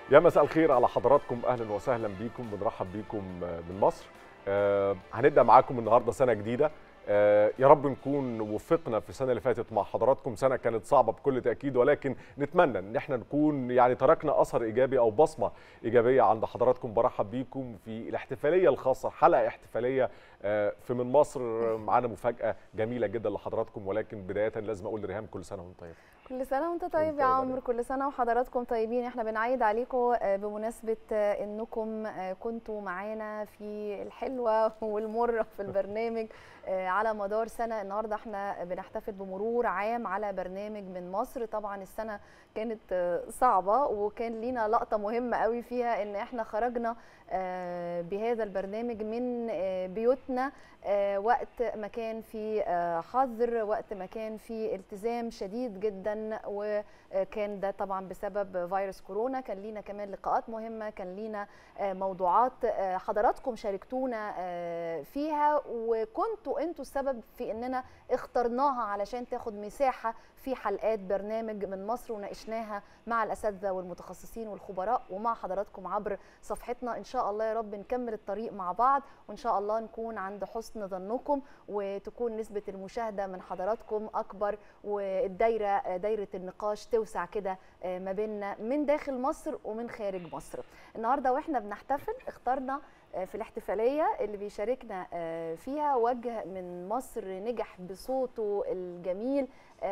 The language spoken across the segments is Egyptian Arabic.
يا مساء الخير على حضراتكم اهلا وسهلا بيكم بنرحب بيكم من مصر آه هنبدا معاكم النهارده سنه جديده آه يا رب نكون وفقنا في السنه اللي فاتت مع حضراتكم سنه كانت صعبه بكل تاكيد ولكن نتمنى ان احنا نكون يعني تركنا اثر ايجابي او بصمه ايجابيه عند حضراتكم برحب بيكم في الاحتفاليه الخاصه حلقه احتفاليه آه في من مصر معانا مفاجاه جميله جدا لحضراتكم ولكن بدايه لازم اقول لريهام كل سنه وانت طيب كل سنه وانت طيب يا عمرو كل سنه وحضراتكم طيبين احنا بنعيد عليكم بمناسبه انكم كنتوا معانا في الحلوه والمره في البرنامج على مدار سنه النهارده احنا بنحتفل بمرور عام على برنامج من مصر طبعا السنه كانت صعبه وكان لينا لقطه مهمه قوي فيها ان احنا خرجنا بهذا البرنامج من بيوتنا وقت ما كان في حظر وقت ما كان في التزام شديد جدا وكان ده طبعا بسبب فيروس كورونا كان لينا كمان لقاءات مهمه كان لينا موضوعات حضراتكم شاركتونا فيها وكنتوا انتوا السبب في اننا اخترناها علشان تاخد مساحه في حلقات برنامج من مصر وناقشناها مع الاساتذه والمتخصصين والخبراء ومع حضراتكم عبر صفحتنا ان شاء الله يا رب نكمل الطريق مع بعض وان شاء الله نكون عند حسن ظنكم وتكون نسبه المشاهده من حضراتكم اكبر والدايره دايره النقاش توسع كده ما بيننا من داخل مصر ومن خارج مصر النهارده واحنا بنحتفل اخترنا في الاحتفاليه اللي بيشاركنا فيها وجه من مصر نجح بصوته الجميل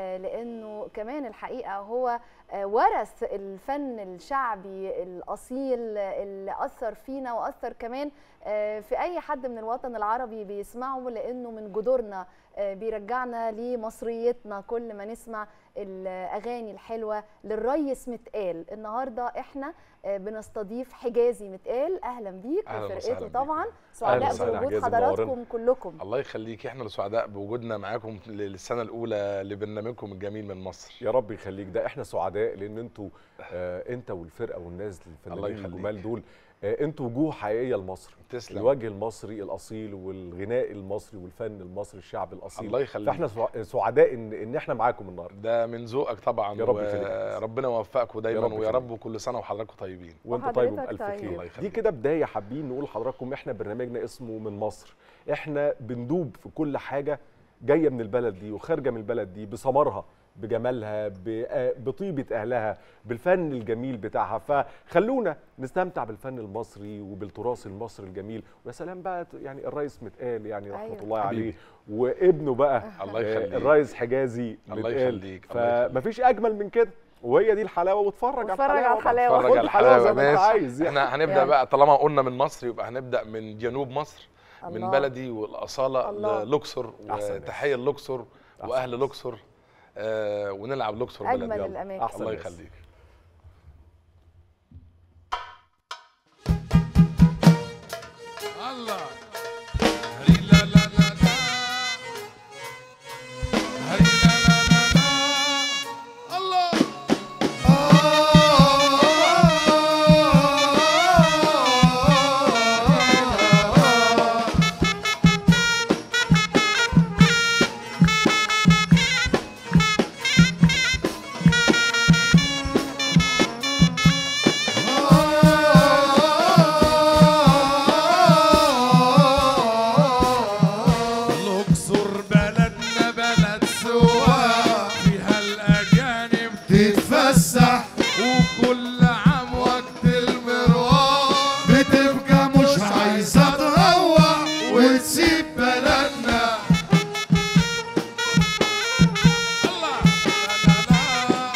لانه كمان الحقيقه هو ورث الفن الشعبي الاصيل اللي اثر فينا واثر كمان في اي حد من الوطن العربي بيسمعه لانه من جذورنا بيرجعنا لمصريتنا كل ما نسمع الاغاني الحلوه للريس متقال النهارده احنا بنستضيف حجازي متقال اهلا بيك وفرقته طبعا سعداء بوجود حضراتكم كلكم الله يخليك احنا اللي سعداء بوجودنا معاكم للسنه الاولى لبرنامجكم الجميل من مصر يا رب يخليك ده احنا سعداء لان انتوا آه انت والفرقه والناس الفنانين الجمال دول آه انتوا وجوه حقيقيه لمصر تسلم الوجه المصري الاصيل والغناء المصري والفن المصري الشعب الاصيل الله يخليك فاحنا سعداء ان ان احنا معاكم النهارده ده من ذوقك طبعا يا رب يخليك ربنا يوفقكم دايما رب ويا رب كل سنه وحضراتكم طيبين وانتوا طيب بالف طيب. خير دي كده بدايه حابين نقول لحضراتكم احنا برنامجنا اسمه من مصر احنا بندوب في كل حاجه جايه من البلد دي وخارجه من البلد دي بثمرها بجمالها بطيبه اهلها بالفن الجميل بتاعها فخلونا نستمتع بالفن المصري وبالتراث المصري الجميل ويا سلام بقى يعني الريس متقال يعني رحمه أيوة. الله عليه وابنه بقى الله يخليك الريس حجازي الله متقال يخليك الله فمفيش اجمل من كده وهي دي الحلاوه واتفرج واتفرج على على الحلاوه الحلاوة. خد اتفرج على الحلاوه زي ما انت ماشي. عايز يعني. احنا هنبدا يعني. بقى طالما قلنا من مصر يبقى هنبدا من جنوب مصر من الله. بلدي والاصاله الله. الاقصر أحسن وتحيه الاقصر أحسن واهل ناس. الاقصر آه ونلعب الاقصر بلد اجمل يلا. الاماكن أحسن الله ناس. يخليك الله هري لا لا لا لا هري لا لا لا لا الله الأقصر بلدنا بلد سواح فيها الأجانب تتفسح وكل عام وقت المروح بتبقى مش عايزة تروح وتسيب بلدنا الله لا لا لا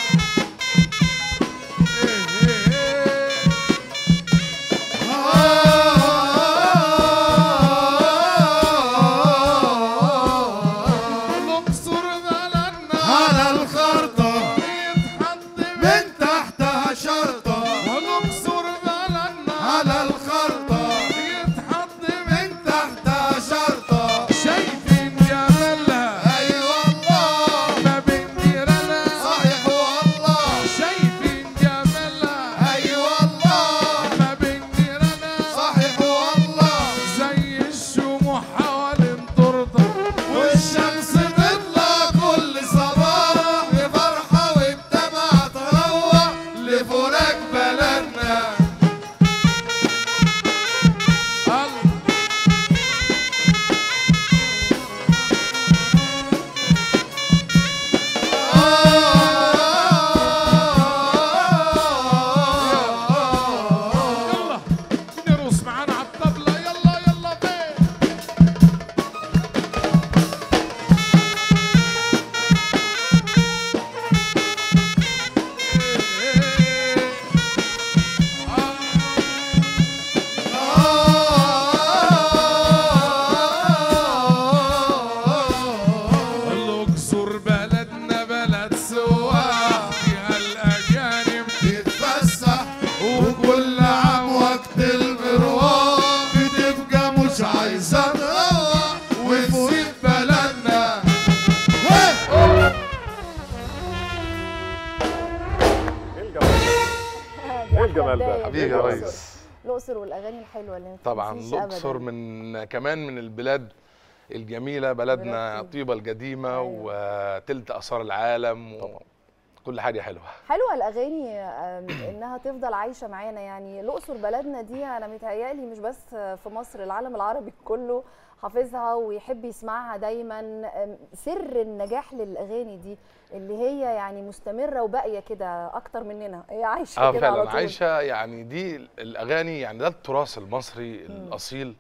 إيه إيه إيه الجمال ده بداية حبيبي يا الأقصر. ريس الاقصر والاغاني الحلوه اللي ما طبعا بتنسيش الاقصر أبداً. من كمان من البلاد الجميله بلدنا بلاد طيبة. طيبه القديمه أيوة. وتلت اثار العالم طبعا. وكل حاجه حلوه حلوه الاغاني آم، انها تفضل عايشه معانا يعني الاقصر بلدنا دي انا متهيألي مش بس في مصر العالم العربي كله حافظها ويحب يسمعها دايما آم، سر النجاح للاغاني دي اللي هي يعني مستمره وباقيه كده اكتر مننا هي عايشه اه كده على فعلا طول عايشه يعني دي الاغاني يعني ده التراث المصري الاصيل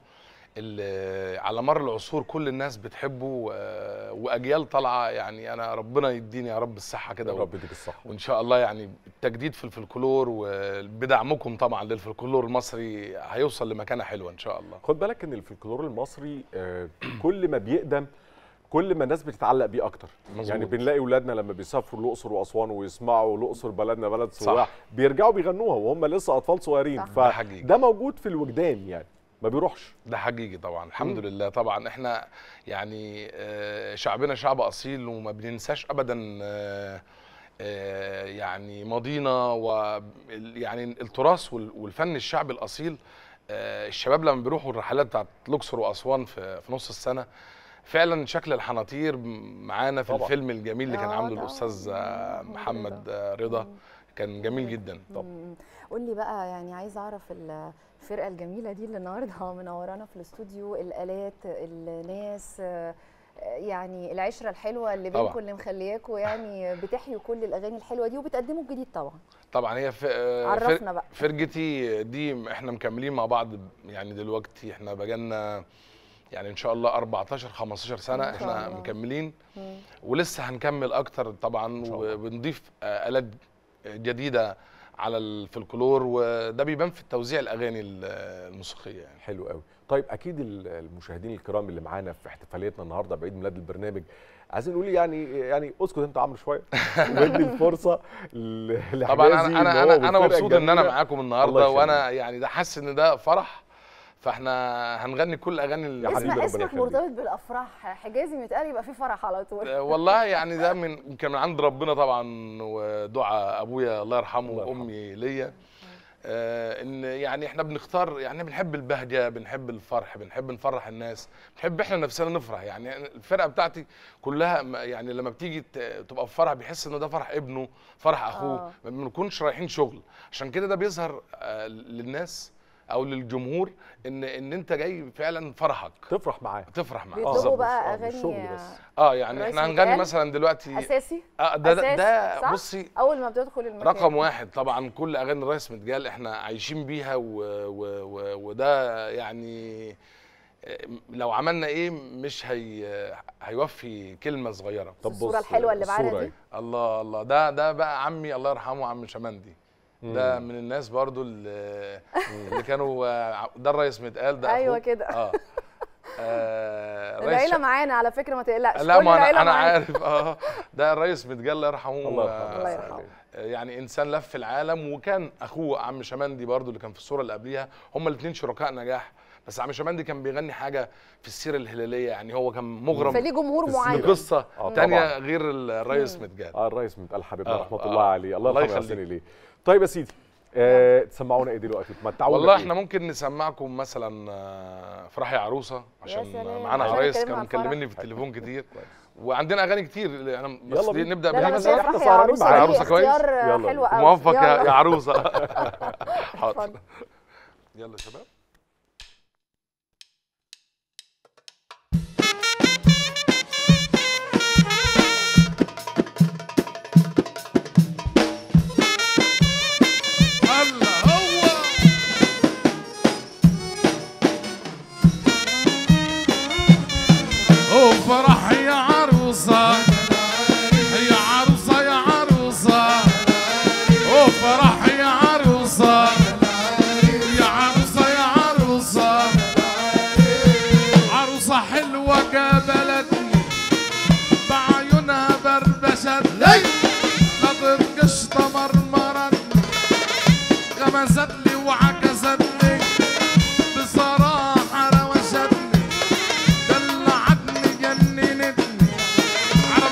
اللي على مر العصور كل الناس بتحبه و- واجيال طالعه يعني انا ربنا يديني يا رب الصحه كده و- رب يديك الصحه وان شاء الله يعني التجديد في الفلكلور وبدعمكم طبعا للفلكلور المصري هيوصل لمكانه حلوه ان شاء الله خد بالك ان الفلكلور المصري آه، كل ما بيقدم كل ما الناس بتتعلق بيه اكتر مظبوط. يعني بنلاقي اولادنا لما بيسافروا الاقصر واسوان ويسمعوا الاقصر بلدنا بلد صح. سواح بيرجعوا بيغنوها وهم لسه اطفال صغيرين صح. ده حقيقي. فده موجود في الوجدان يعني ما بيروحش ده حقيقي طبعا الحمد مم. لله طبعا احنا يعني آه، شعبنا شعب اصيل وما بننساش ابدا آه، آه، يعني ماضينا و يعني التراث وال- والفن الشعبي الاصيل آه، الشباب لما بيروحوا الرحلات بتاعت الاقصر واسوان في في نص السنه فعلا شكل الحناطير معانا في طبعا. الفيلم الجميل اللي كان آه، عامله طبعاً. الاستاذ آه، محمد محمد آه، رضا كان جميل جدا مم. قول لي بقى يعني عايزه اعرف الفرقه الجميله دي اللي النهارده منورانا في الاستوديو الالات الناس آه، يعني العشره الحلوه اللي طبعاً. بينكم اللي مخلياكم يعني بتحيوا كل الاغاني الحلوه دي وبتقدموا الجديد طبعا طبعا هي ف... آه، فر- عرفنا بقى فرقتي دي احنا مكملين مع بعض يعني دلوقتي احنا بقالنا يعني ان شاء الله 14 15 سنه إن شاء احنا الله. مكملين مم. ولسه هنكمل اكتر طبعا شاء الله. وبنضيف آه، الات جديده على الفلكلور وده بيبان في توزيع الاغاني ال- الموسيقيه يعني حلو قوي طيب اكيد ال- المشاهدين الكرام اللي معانا في احتفاليتنا النهارده بعيد ميلاد البرنامج عايزين نقول يعني يعني اسكت انت يا عمرو شويه وادي الفرصه ل- طبعا لحجازي انا إن انا هو انا, أنا والفرقة مبسوط ان انا الجميلة. معاكم الله النهارده يخليك. وانا يعني ده حاسس ان ده فرح فاحنا هنغني كل الاغاني اللي يا حبيبي اسمع ربنا اسمك يخليك. مرتبط بالافراح حجازي متقال يبقى في فرح على طول آه، والله يعني ده من يمكن من عند ربنا طبعا ودعاء ابويا الله يرحمه الله يرحمه. وامي ليا آه ان يعني احنا بنختار يعني بنحب البهجه بنحب الفرح بنحب نفرح الناس بنحب احنا نفسنا نفرح يعني الفرقه بتاعتي كلها م- يعني لما بتيجي ت- تبقى في فرح بيحس ان ده فرح ابنه فرح اخوه آه. ما بنكونش رايحين شغل عشان كده ده بيظهر آه للناس او للجمهور ان ان انت جاي فعلا فرحك تفرح معاه تفرح معاه بيطلبوا بالظبط، بقى آه، مش اغاني شغل بس. اه يعني الرئيس احنا هنغني متقال؟ مثلا دلوقتي اساسي اه ده ده, أساسي، ده صح؟ بصي اول ما بتدخل المكان رقم واحد طبعا كل اغاني الريس متقال احنا عايشين بيها و و و وده يعني آه، لو عملنا ايه مش هي هيوفي كلمه صغيره طب الصورة بص، الحلوة اللي معانا الصورة دي. اهي. الله الله ده ده بقى عمي الله يرحمه عم شمندي ده مم. من الناس برضو اللي, اللي كانوا آه، ده الريس متقال ده أيوة أخوه. كده. اه, آه الريس العيله ش- معانا على فكره ما تقلقش لا كل ما العيلة انا انا معانا. عارف اه ده الريس متقال الله يرحمه الله يرحمه. آه، الله يرحمه. يعني انسان لف العالم وكان اخوه عم شمندي برضو اللي كان في الصوره اللي قبليها هما الاثنين شركاء نجاح بس عم شمندي كان بيغني حاجه في السيره الهلاليه يعني هو كان مغرم فليه جمهور في السيرة. معين بقصه آه، تانية طبعاً. غير الريس متقال اه الرئيس متقال حبيبنا آه، رحمه آه. الله عليه الله الله يرحمه يخليك. ويحسن اليه طيب يا سيدي آه تسمعونا ايه دلوقتي تمتعونا والله بإيه؟ احنا ممكن نسمعكم مثلا آه، افرحي يا عروسه عشان سلام. معانا عشان عرايس نتكلم كانوا عن الفرح. مكلميني في التليفون كتير وعندنا اغاني كتير انا بس يلا دي بينا. نبدا لا بيها لا بس مثلاً. مثلا إحنا افرح يا سهرانين عروسه معاك. دي عروسة كويس؟ اختيار يلا. حلو قوي موفق يا يلا. يا عروسه حاضر اتفضل. يلا يا شباب الله هو وفرح يا عروسة يا عروسة يا عروسة وفرح يا عروسة يا عروسة يا عروسة عروسة حلوة قابلتني بعيونها بربشتني لا تبقش مرمرتني غمزت لي وعكستني بصراحة روشتني دلعتني جننتني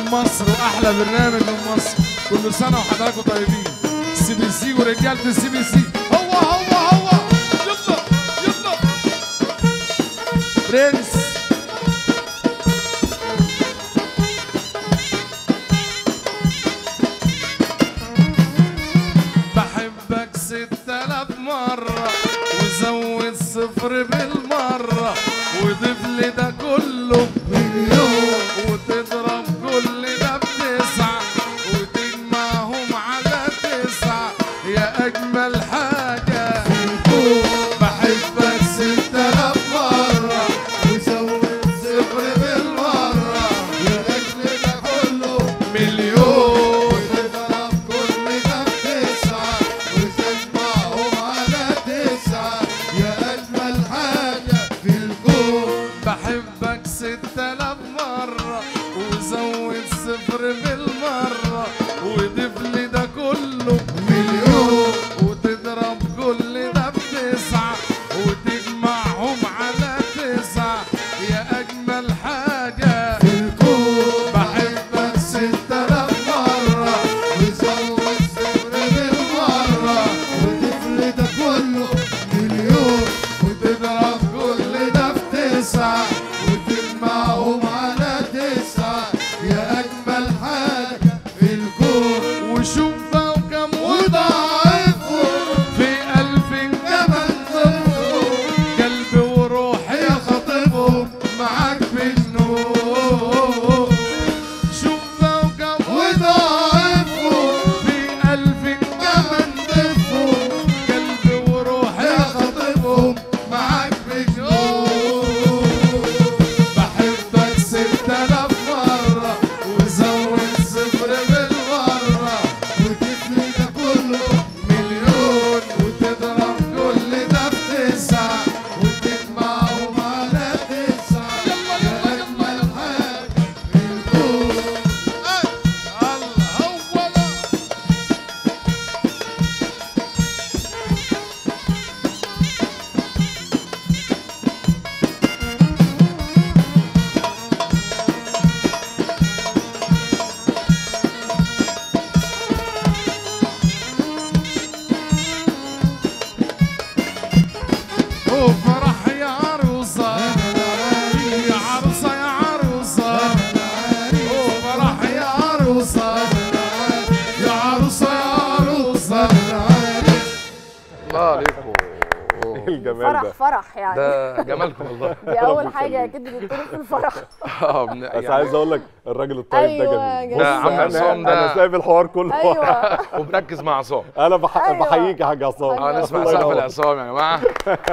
مصر واحلى برنامج من مصر كل سنه وحضراتكم طيبين سي بي سي ورجاله السي بي سي هو هو هو يلا يلا برنس بحبك ست آلاف مرة وزود صفر بالمرة وضيف لي ده كله مليون وتضرب كل ده بتسعة وتجمعهم على تسعة يا أجمل حاجة في الكون بحبك ست آلاف مرة وزود صفر بالمرة يا أجل ده كله مليون وتضرب كل ده بتسعة وتجمعهم على تسعة يا أجمل حاجة في الكون بحبك ست آلاف مرة وزود صفر بالمرة وضيف لي ده كله مليون وتضرب كل ده بتسعة وتجمعهم على تسعة يا أجمل حاجة في الكون بحبك ست آلاف مرة وزود صفر بالمرة وضيف لي ده كله مليون وتضرب كل ده في تسعة وتجمعهم على تسعة يا أجمل حاجة في الكون وشوف كم وضعفه في ألف جبل ضفه قلبي وروحي خاطبهم معاك في النور شوف كم وضعفه في ألف جبل ضفه قلبي وروحي خاطبهم معاك في النور بحبك ست آلاف مرة وزود صفر بالمرة وتفلي ده كله مليون وتضرب كل ده بتسعة وتجمعهم على تسعة يلا يلا يلا حاجة في الكون الله هو وفرح يا عروسة يا عروسة يا عروسة وفرح يا عروسة يا عروسة يا عروسة الله عليكم ايه الجمال فرح ده فرح يعني ده جمالكم والله دي اول ربنا حاجه يخليك. اكيد بتطلب في الفرح اه بن- بس يعني عايز اقول لك الراجل الطيب أيوة ده جميل جميل. ده عم أنا- عصام ده- انا سايب الحوار كله ايوه وبركز مع عصام انا بح... أيوة. بحييك يا حاج عصام أيوة. اه نسمع الله سقف ينور. العصام يا جماعه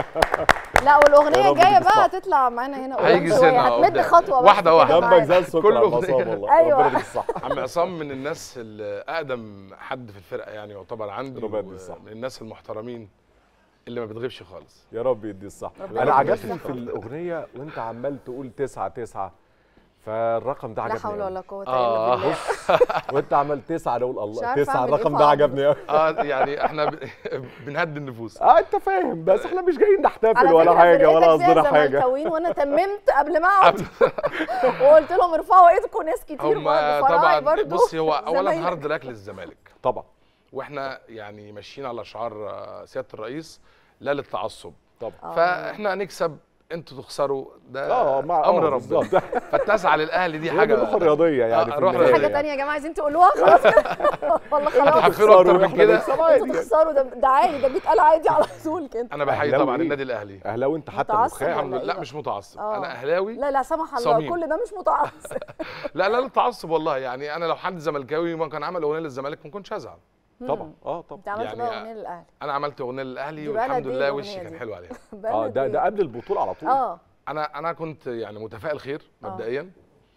لا يا والاغنيه رب الجايه تجيب بقى صح. تطلع معانا هنا هيجي قدام شوية. سنة هتمد قدام. خطوه بس واحدة كده واحدة. جنبك معانا. زي السكر كل يا عم أغنية. عصام والله أيوة. ربنا يديك الصحة عم عصام من الناس اللي اقدم حد في الفرقه يعني يعتبر عندي ربنا يديه الصحة. من الناس المحترمين اللي ما بتغيبش خالص يا رب يدي الصح ربنا انا يديه عجبني الصحة. في الاغنيه وانت عمال تقول تسعة تسعة فالرقم ده لا عجبني حول أوي. ولا قوه آه. الا بالله وانت عمال تسعة اقول مش الله عارفة تسعة أعمل إيه الرقم في ده عمرو. عجبني قوي اه يعني احنا ب- بنهدي النفوس اه انت فاهم بس احنا مش جايين نحتفل على ولا فكرة حاجه ولا فرقتك فيها قصدنا حاجه زملكاويين وانا تممت قبل ما اقعد وقلت لهم ارفعوا ايدكم ناس كتير هم برضه فراعي طبعا برضه بصي هو اولا زمايلك. هارد لك للزمالك طبعا واحنا يعني ماشيين على شعار آه، سياده الرئيس لا للتعصب طبعا آه. فاحنا هنكسب انتوا تخسروا ده اه مع امر آه، ربنا بالظبط. فالتسعه للاهلي دي هي حاجه دي الروح الرياضيه يعني آه، في روح النهاية حاجه رياضية. تانية يا جماعه عايزين تقولوها خلاص كده والله خلاص هتحفروا اكتر من إحنا كده بنكسب عادي انتوا تخسروا ده ده عادي ده بيتقال عادي على طول كده انا بحيي أهلاوي طبعا إيه؟ النادي الاهلي اهلاوي انت حتى متعصب مخاع ولا الحمد إيه لله بقى؟ مش متعصب آه. انا اهلاوي لا لا سمح الله صميم. كل ده مش متعصب لا لا للتعصب والله يعني انا لو حد زملكاوي ما كان عمل اغنيه للزمالك ما كنتش هزعل طبعا اه طبعا انت عملت يعني بقى اغنيه للاهلي انا عملت اغنيه للاهلي دي بقى والحمد قد إيه لله الأغنية وشي دي؟ كان حلو عليها اه ده ده قبل البطوله على طول اه انا انا كنت يعني متفائل خير مبدئيا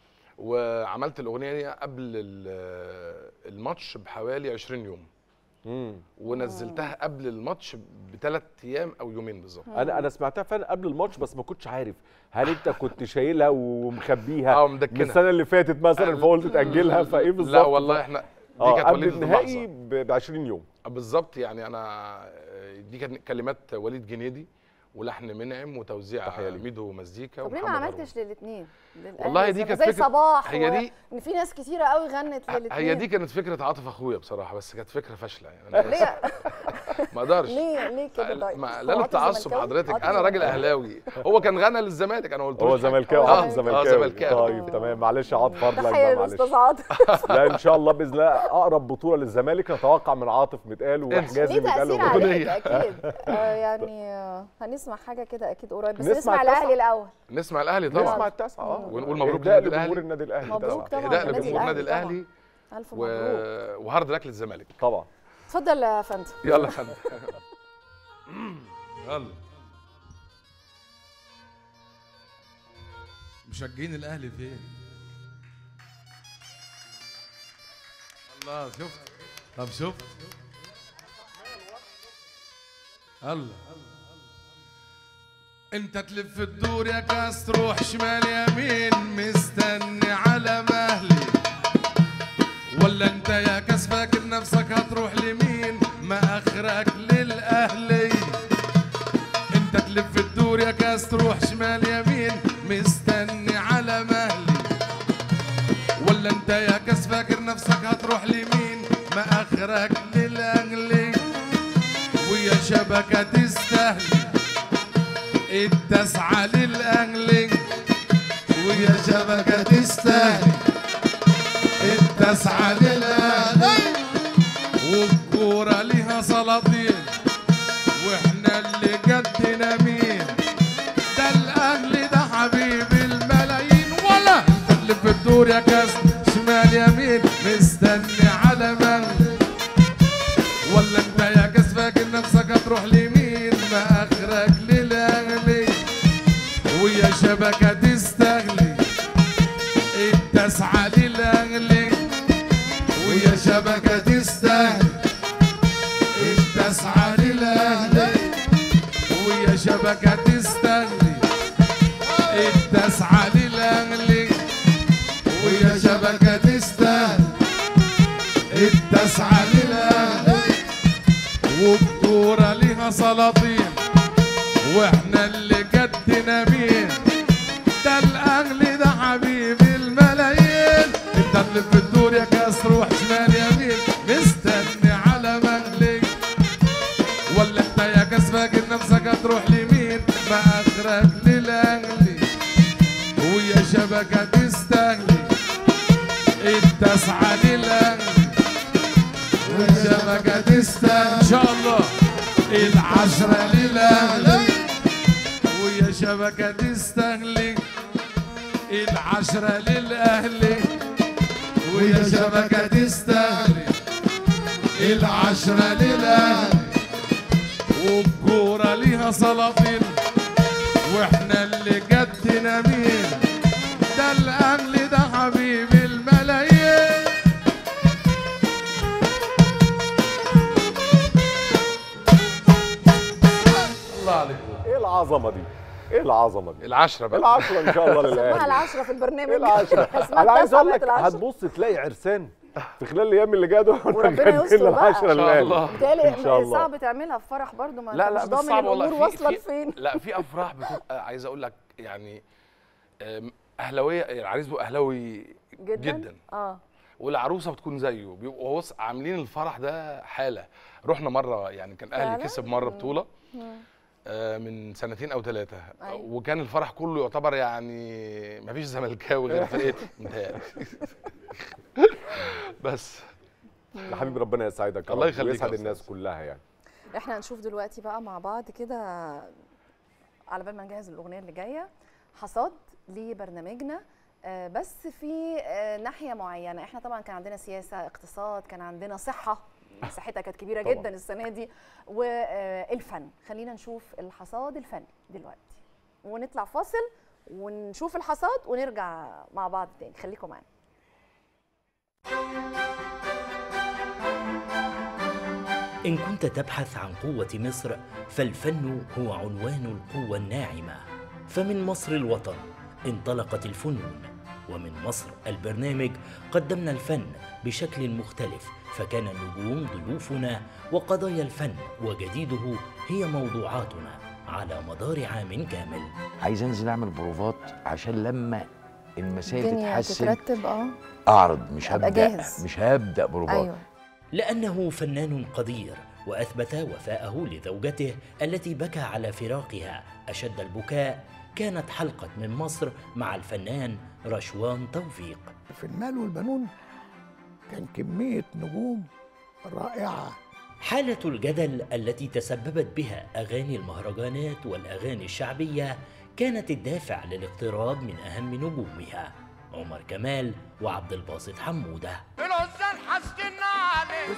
وعملت الاغنيه دي قبل ال- الماتش بحوالي 20 يوم مم. ونزلتها قبل الماتش بثلاث ايام او يومين بالظبط انا انا سمعتها فعلا قبل الماتش بس ما كنتش عارف هل انت كنت شايلها ومخبيها اه من مدكنها السنه اللي فاتت مثلا فقلت تاجلها فايه بالظبط لا والله احنا دي اه كانت قبل وليده النهائي اللحظه ب 20 يوم بالظبط يعني انا دي كانت كلمات وليد جنيدي ولحن منعم وتوزيع تحية ليك. ميدو مزيكا طب ليه ما ومحمد هارون. عملتش للاثنين والله دي كانت زي فكرة- صباح هي و- دي- ان في ناس كتيره قوي غنت للاثنين هي دي كانت فكره عاطف اخويا بصراحه بس كانت فكره فاشله يعني أنا بس ليه ما اقدرش ليه ليه كده طيب ما هو لا عاطف التعصب زملكاوي؟ حضرتك عاطف انا راجل زملكاوي. اهلاوي هو كان غنى للزمالك انا قلت هو زملكاوي آه، عاطف آه، زملكاوي زملكاوي. طيب تمام معلش يا عاطف فضلك تحيه بقى معلش للاستاذ عاطف لا ان شاء الله باذن الله اقرب بطوله للزمالك نتوقع من عاطف متقال وحجازي ليه متقال تاثير وغنى. عليك اكيد آه يعني آه هنسمع حاجه كده اكيد قريب بس نسمع نسمع التاسعة. الاهلي الاول نسمع الاهلي طبعا نسمع التاسعه اه ونقول مبروك إهداء للنادي لجمهور الأهلي. النادي الاهلي مبروك طبعا طبعا اهداء النادي لجمهور النادي الأهلي الاهلي الف و... مبروك وهارد لك للزمالك طبعا اتفضل يا فندم يلا يا فندم يلا مشجعين الاهلي فين الله شفت طب شفت الله انت تلف الدور يا كاس تروح شمال يمين مستني على مهلي ولا انت يا كاس فاكر نفسك هتروح لمين ما اخرك للاهلي انت تلف الدور يا كاس تروح شمال يمين مستني على مهلي ولا انت يا كاس فاكر نفسك هتروح لمين ما اخرك للاهلي ويا شبكة تستهلي التسعة للاهلي ويا شبكة تستهلي التسعة للاهلي والكورة ليها سلاطين واحنا اللي قدنا مين ده الاهلي ده حبيب الملايين ولا انت اللي في الدور يا كاس شمال يمين مستني على من ولا انت يا كاس فاكر نفسك هتروح لمين ما اخرك للاهلي ويا شبكة تستغلي التسعة للاهلي ويا شبكة تستهلي التسعة للاهلي ويا شبكة تستغلي التسعة للاهلي ويا شبكة تستغلي التسعة للاهلي وبكورة ليها سلاطين واحنا اللي قدنا مين ده الاهلي ده حبيب الملايين انت اللي في الدور يا كاس روح شمال يمين مستني على مهلي ولا انت يا كاس فاكر نفسك هتروح لمين ما اخرك للاهلي ويا شبكة تستهلي التسعة للاهلي والشبكة تستهلي ان شاء الله العشرة للاهلي ويا شبكة تستهلي العشرة للاهلي ويا شبكة تستهلي العشرة للاهلي والكورة ليها سلاطين واحنا اللي قدنا مين ده الاهلي ده حبيب الملايين الله عليكم ايه العظمه دي ايه العظمه دي العشرة بقى العشرة ان شاء الله سموها للاهلي العشرة في البرنامج ايه العشرة اسمها انا عايز التاسعة اقول لك بتاعت العشرة. هتبص تلاقي عرسان في خلال الايام اللي جايه دول وربنا يستر بقى. العشرة إن شاء للاهلي الله. بالتالي إن شاء الله. صعب تعملها في فرح برضو ما لا انت لا مش بس ضامن صعب والله الامور في واصله في لفين لا في افراح بتبقى عايز اقول لك يعني أم، اهلاويه العريس بيبقى اهلاوي جدا جدا اه والعروسه بتكون زيه بيبقوا بص عاملين الفرح ده حاله رحنا مره يعني كان اهلي فعلا؟ كسب مره بطوله مم. آه، من سنتين او ثلاثه أيوة. وكان الفرح كله يعتبر يعني مفيش زملكاوي غير فرقتي متهيألي بس يا حبيبي ربنا يسعدك يا الله رب يخليك يا ويسعد أستاذ. الناس كلها يعني احنا هنشوف دلوقتي بقى مع بعض كده على بال ما نجهز الاغنيه اللي جايه حصاد لبرنامجنا آه، بس في آه، ناحيه معينه احنا طبعا كان عندنا سياسه اقتصاد كان عندنا صحه صحتها كانت كبيره طبعاً. جدا السنه دي والفن خلينا نشوف الحصاد الفني دلوقتي ونطلع فاصل ونشوف الحصاد ونرجع مع بعض تاني خليكم معانا إن كنت تبحث عن قوة مصر فالفن هو عنوان القوة الناعمة فمن مصر الوطن انطلقت الفنون ومن مصر البرنامج قدمنا الفن بشكل مختلف فكان النجوم ضيوفنا وقضايا الفن وجديده هي موضوعاتنا على مدار عام كامل عايز انزل اعمل بروفات عشان لما المسائل الدنيا تتحسن تترتب اه اعرض مش أبقى هبدا جاهز. مش هبدا بروفات ايوه لأنه فنان قدير وأثبت وفاءه لزوجته التي بكى على فراقها أشد البكاء كانت حلقة من مصر مع الفنان رشوان توفيق في المال والبنون كان كمية نجوم رائعة حالة الجدل التي تسببت بها أغاني المهرجانات والأغاني الشعبية كانت الدافع للاقتراب من أهم نجومها عمر كمال وعبد الباسط حمودة العزال حاسدنا عليك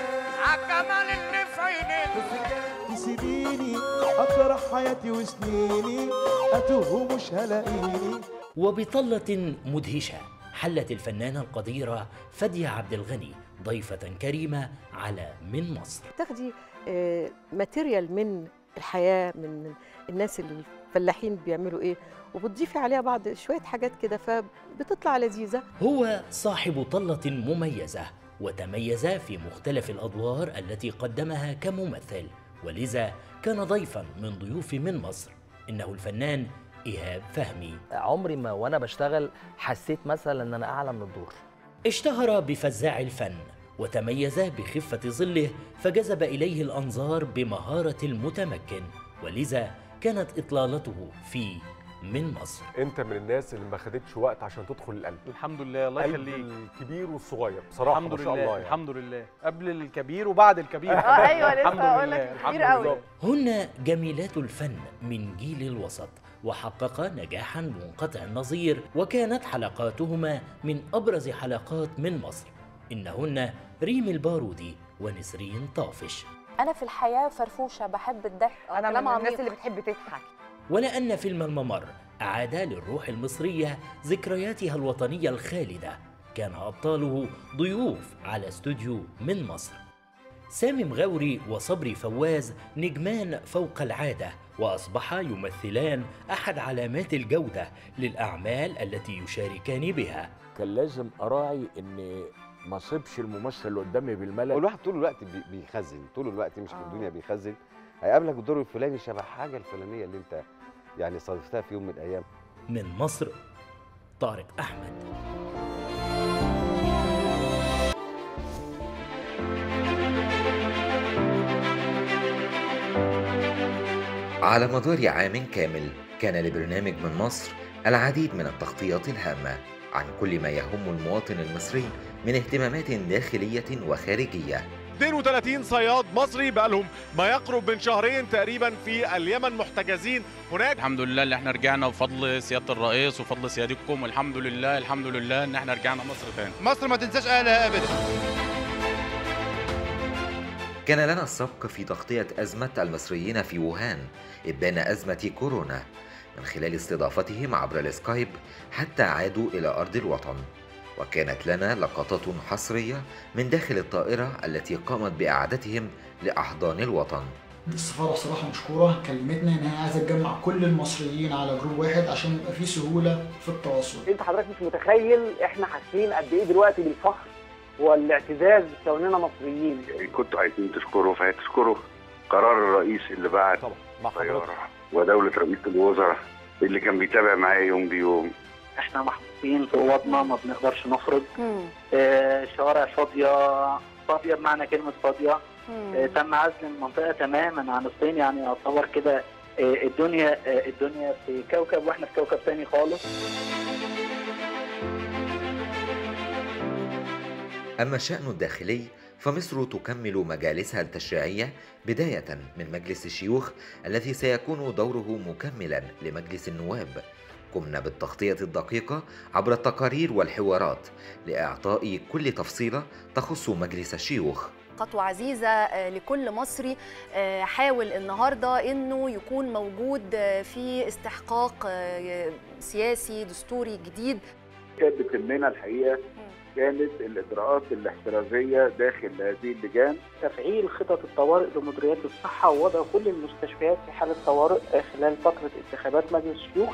عالجمال اللي في عينيك تسيبيني اطرح حياتي وسنيني اتوه ومش هلاقيني وبطلة مدهشة حلت الفنانة القديرة فدية عبد الغني ضيفة كريمة على من مصر تاخدي آه، ماتيريال من الحياه من الناس الفلاحين بيعملوا ايه وبتضيفي عليها بعض شويه حاجات كده فبتطلع لذيذه هو صاحب طلة مميزة وتميز في مختلف الأدوار التي قدمها كممثل ولذا كان ضيفا من ضيوف من مصر إنه الفنان إيهاب فهمي عمري ما وانا بشتغل حسيت مثلا ان انا اعلى من الدور اشتهر بفزاع الفن وتميز بخفة ظله فجذب إليه الأنظار بمهارة المتمكن ولذا كانت إطلالته في من مصر انت من الناس اللي ما خدتش وقت عشان تدخل القلب الحمد لله الله قلب يخليك الكبير والصغير بصراحه الحمد ما شاء لله الله يعني. الحمد لله قبل الكبير وبعد الكبير اه ايوه الحمد لسه هقول لله، لك الحمد كبير قوي لله. هن جميلات الفن من جيل الوسط وحقق نجاحا منقطع النظير وكانت حلقاتهما من أبرز حلقات من مصر إنهن ريم البارودي ونسرين طافش انا في الحياه فرفوشه بحب الضحك انا كلام من الناس عميق. اللي بتحب تضحك ولأن فيلم الممر أعاد للروح المصرية ذكرياتها الوطنية الخالدة كان أبطاله ضيوف على استوديو من مصر سامي مغاوري وصبري فواز نجمان فوق العادة وأصبحا يمثلان أحد علامات الجودة للأعمال التي يشاركان بها كان لازم اراعي ان ما اصيبش الممثل اللي قدامي بالملل والواحد طول الوقت بي- بيخزن طول الوقت مش في الدنيا بيخزن هيقابلك الدور الفلاني شبه حاجه الفلانيه اللي انت يعني صادفتها في يوم من الايام من مصر طارق أحمد على مدار عام كامل كان لبرنامج من مصر العديد من التغطيات الهامة عن كل ما يهم المواطن المصري من اهتمامات داخلية وخارجية 32 صياد مصري بقالهم ما يقرب من شهرين تقريبا في اليمن محتجزين هناك الحمد لله اللي احنا رجعنا بفضل سياده الرئيس وفضل سيادتكم والحمد لله الحمد لله ان احنا رجعنا مصر تاني مصر ما تنساش اهلها ابدا كان لنا السبق في تغطية أزمة المصريين في ووهان إبان أزمة كورونا من خلال استضافتهم عبر السكايب حتى عادوا إلى أرض الوطن وكانت لنا لقطات حصرية من داخل الطائرة التي قامت بإعادتهم لأحضان الوطن السفارة صراحة مشكورة كلمتنا إن هي عايزة تجمع كل المصريين على جروب واحد عشان يبقى فيه سهولة في التواصل. انت حضرتك مش متخيل احنا حاسين قد ايه دلوقتي بالفخر والاعتزاز بكوننا مصريين كنتوا عايزين تشكروا فهتشكروا قرار الرئيس اللي بعت طيارة ودولة رئيس الوزراء اللي كان بيتابع معايا يوم بيوم احنا محطوطين في اوضنا ما بنقدرش نخرج آه شوارع فاضيه فاضيه بمعنى كلمه فاضيه آه تم عزل المنطقه تماما عن الصين يعني يعتبر كده آه الدنيا آه الدنيا في كوكب واحنا في كوكب تاني خالص أما الشأن الداخلي فمصر تكمل مجالسها التشريعية بداية من مجلس الشيوخ الذي سيكون دوره مكملا لمجلس النواب قمنا بالتغطية الدقيقة عبر التقارير والحوارات لإعطاء كل تفصيلة تخص مجلس الشيوخ خطوة عزيزة آه، لكل مصري آه، حاول النهاردة أنه يكون موجود آه، في استحقاق آه، سياسي دستوري جديد كانت بتهمنا الحقيقة كانت الإجراءات الاحترازية داخل هذه اللجان تفعيل خطط الطوارئ بمديريات الصحه ووضع كل المستشفيات في حاله طوارئ آه، خلال فتره انتخابات مجلس الشيوخ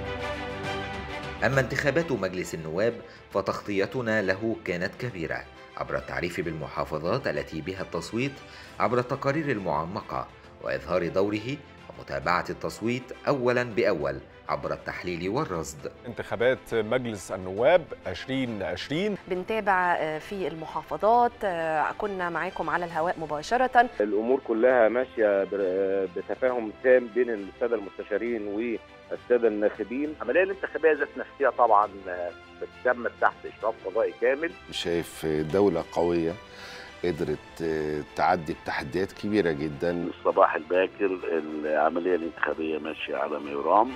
أما انتخابات مجلس النواب فتغطيتنا له كانت كبيرة عبر التعريف بالمحافظات التي بها التصويت عبر التقارير المعمقة وإظهار دوره ومتابعة التصويت أولا بأول عبر التحليل والرصد انتخابات مجلس النواب 2020 بنتابع في المحافظات كنا معاكم على الهواء مباشرة الأمور كلها ماشية بتفاهم تام بين السادة المستشارين والسادة الناخبين العملية الانتخابية ذات نفسها طبعا بتتم تحت إشراف قضائي كامل شايف دولة قوية قدرت تعدي بتحديات كبيرة جدا الصباح الباكر العملية الانتخابية ماشية على ما يرام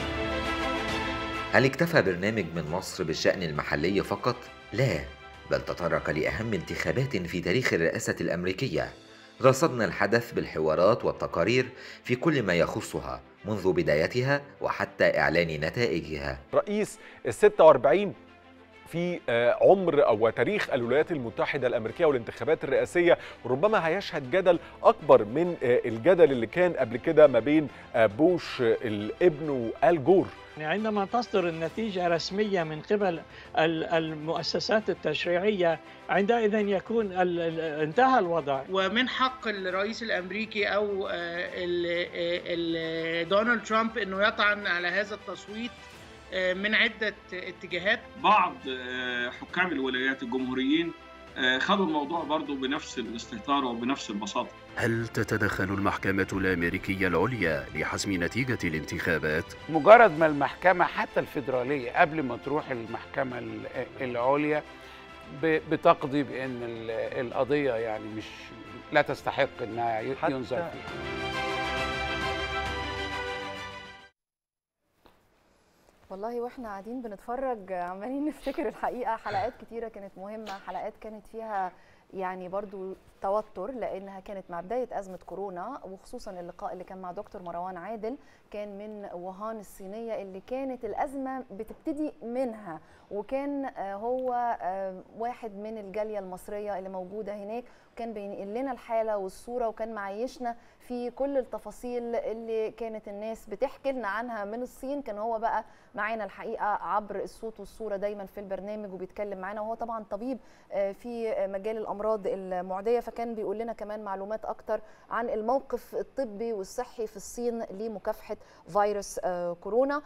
هل اكتفى برنامج من مصر بالشأن المحلي فقط؟ لا بل تطرق لأهم انتخابات في تاريخ الرئاسة الأمريكية رصدنا الحدث بالحوارات والتقارير في كل ما يخصها منذ بدايتها وحتى إعلان نتائجها رئيس ال 46 في عمر او تاريخ الولايات المتحده الامريكيه والانتخابات الرئاسيه وربما هيشهد جدل اكبر من الجدل اللي كان قبل كده ما بين بوش الابن وال جور عندما تصدر النتيجة رسمية من قبل المؤسسات التشريعية عندئذ يكون انتهى الوضع ومن حق الرئيس الأمريكي أو دونالد ترامب أنه يطعن على هذا التصويت من عدة اتجاهات بعض حكام الولايات الجمهوريين خدوا الموضوع برضو بنفس الاستهتار وبنفس البساطة هل تتدخل المحكمة الأمريكية العليا لحسم نتيجة الانتخابات؟ مجرد ما المحكمة حتى الفيدرالية قبل ما تروح المحكمة العليا بتقضي بأن القضية يعني مش لا تستحق أنها ينظر فيها والله واحنا قاعدين بنتفرج عمالين نفتكر الحقيقه حلقات كتيره كانت مهمه حلقات كانت فيها يعني برضو توتر لانها كانت مع بدايه ازمه كورونا وخصوصا اللقاء اللي كان مع دكتور مروان عادل كان من ووهان الصينيه اللي كانت الازمه بتبتدي منها وكان هو واحد من الجاليه المصريه اللي موجوده هناك وكان بينقل لنا الحاله والصوره وكان معيشنا في كل التفاصيل اللي كانت الناس بتحكي لنا عنها من الصين كان هو بقى معانا الحقيقه عبر الصوت والصوره دايما في البرنامج وبيتكلم معانا وهو طبعا طبيب في مجال الامراض المعديه فكان بيقول لنا كمان معلومات اكتر عن الموقف الطبي والصحي في الصين لمكافحه فيروس كورونا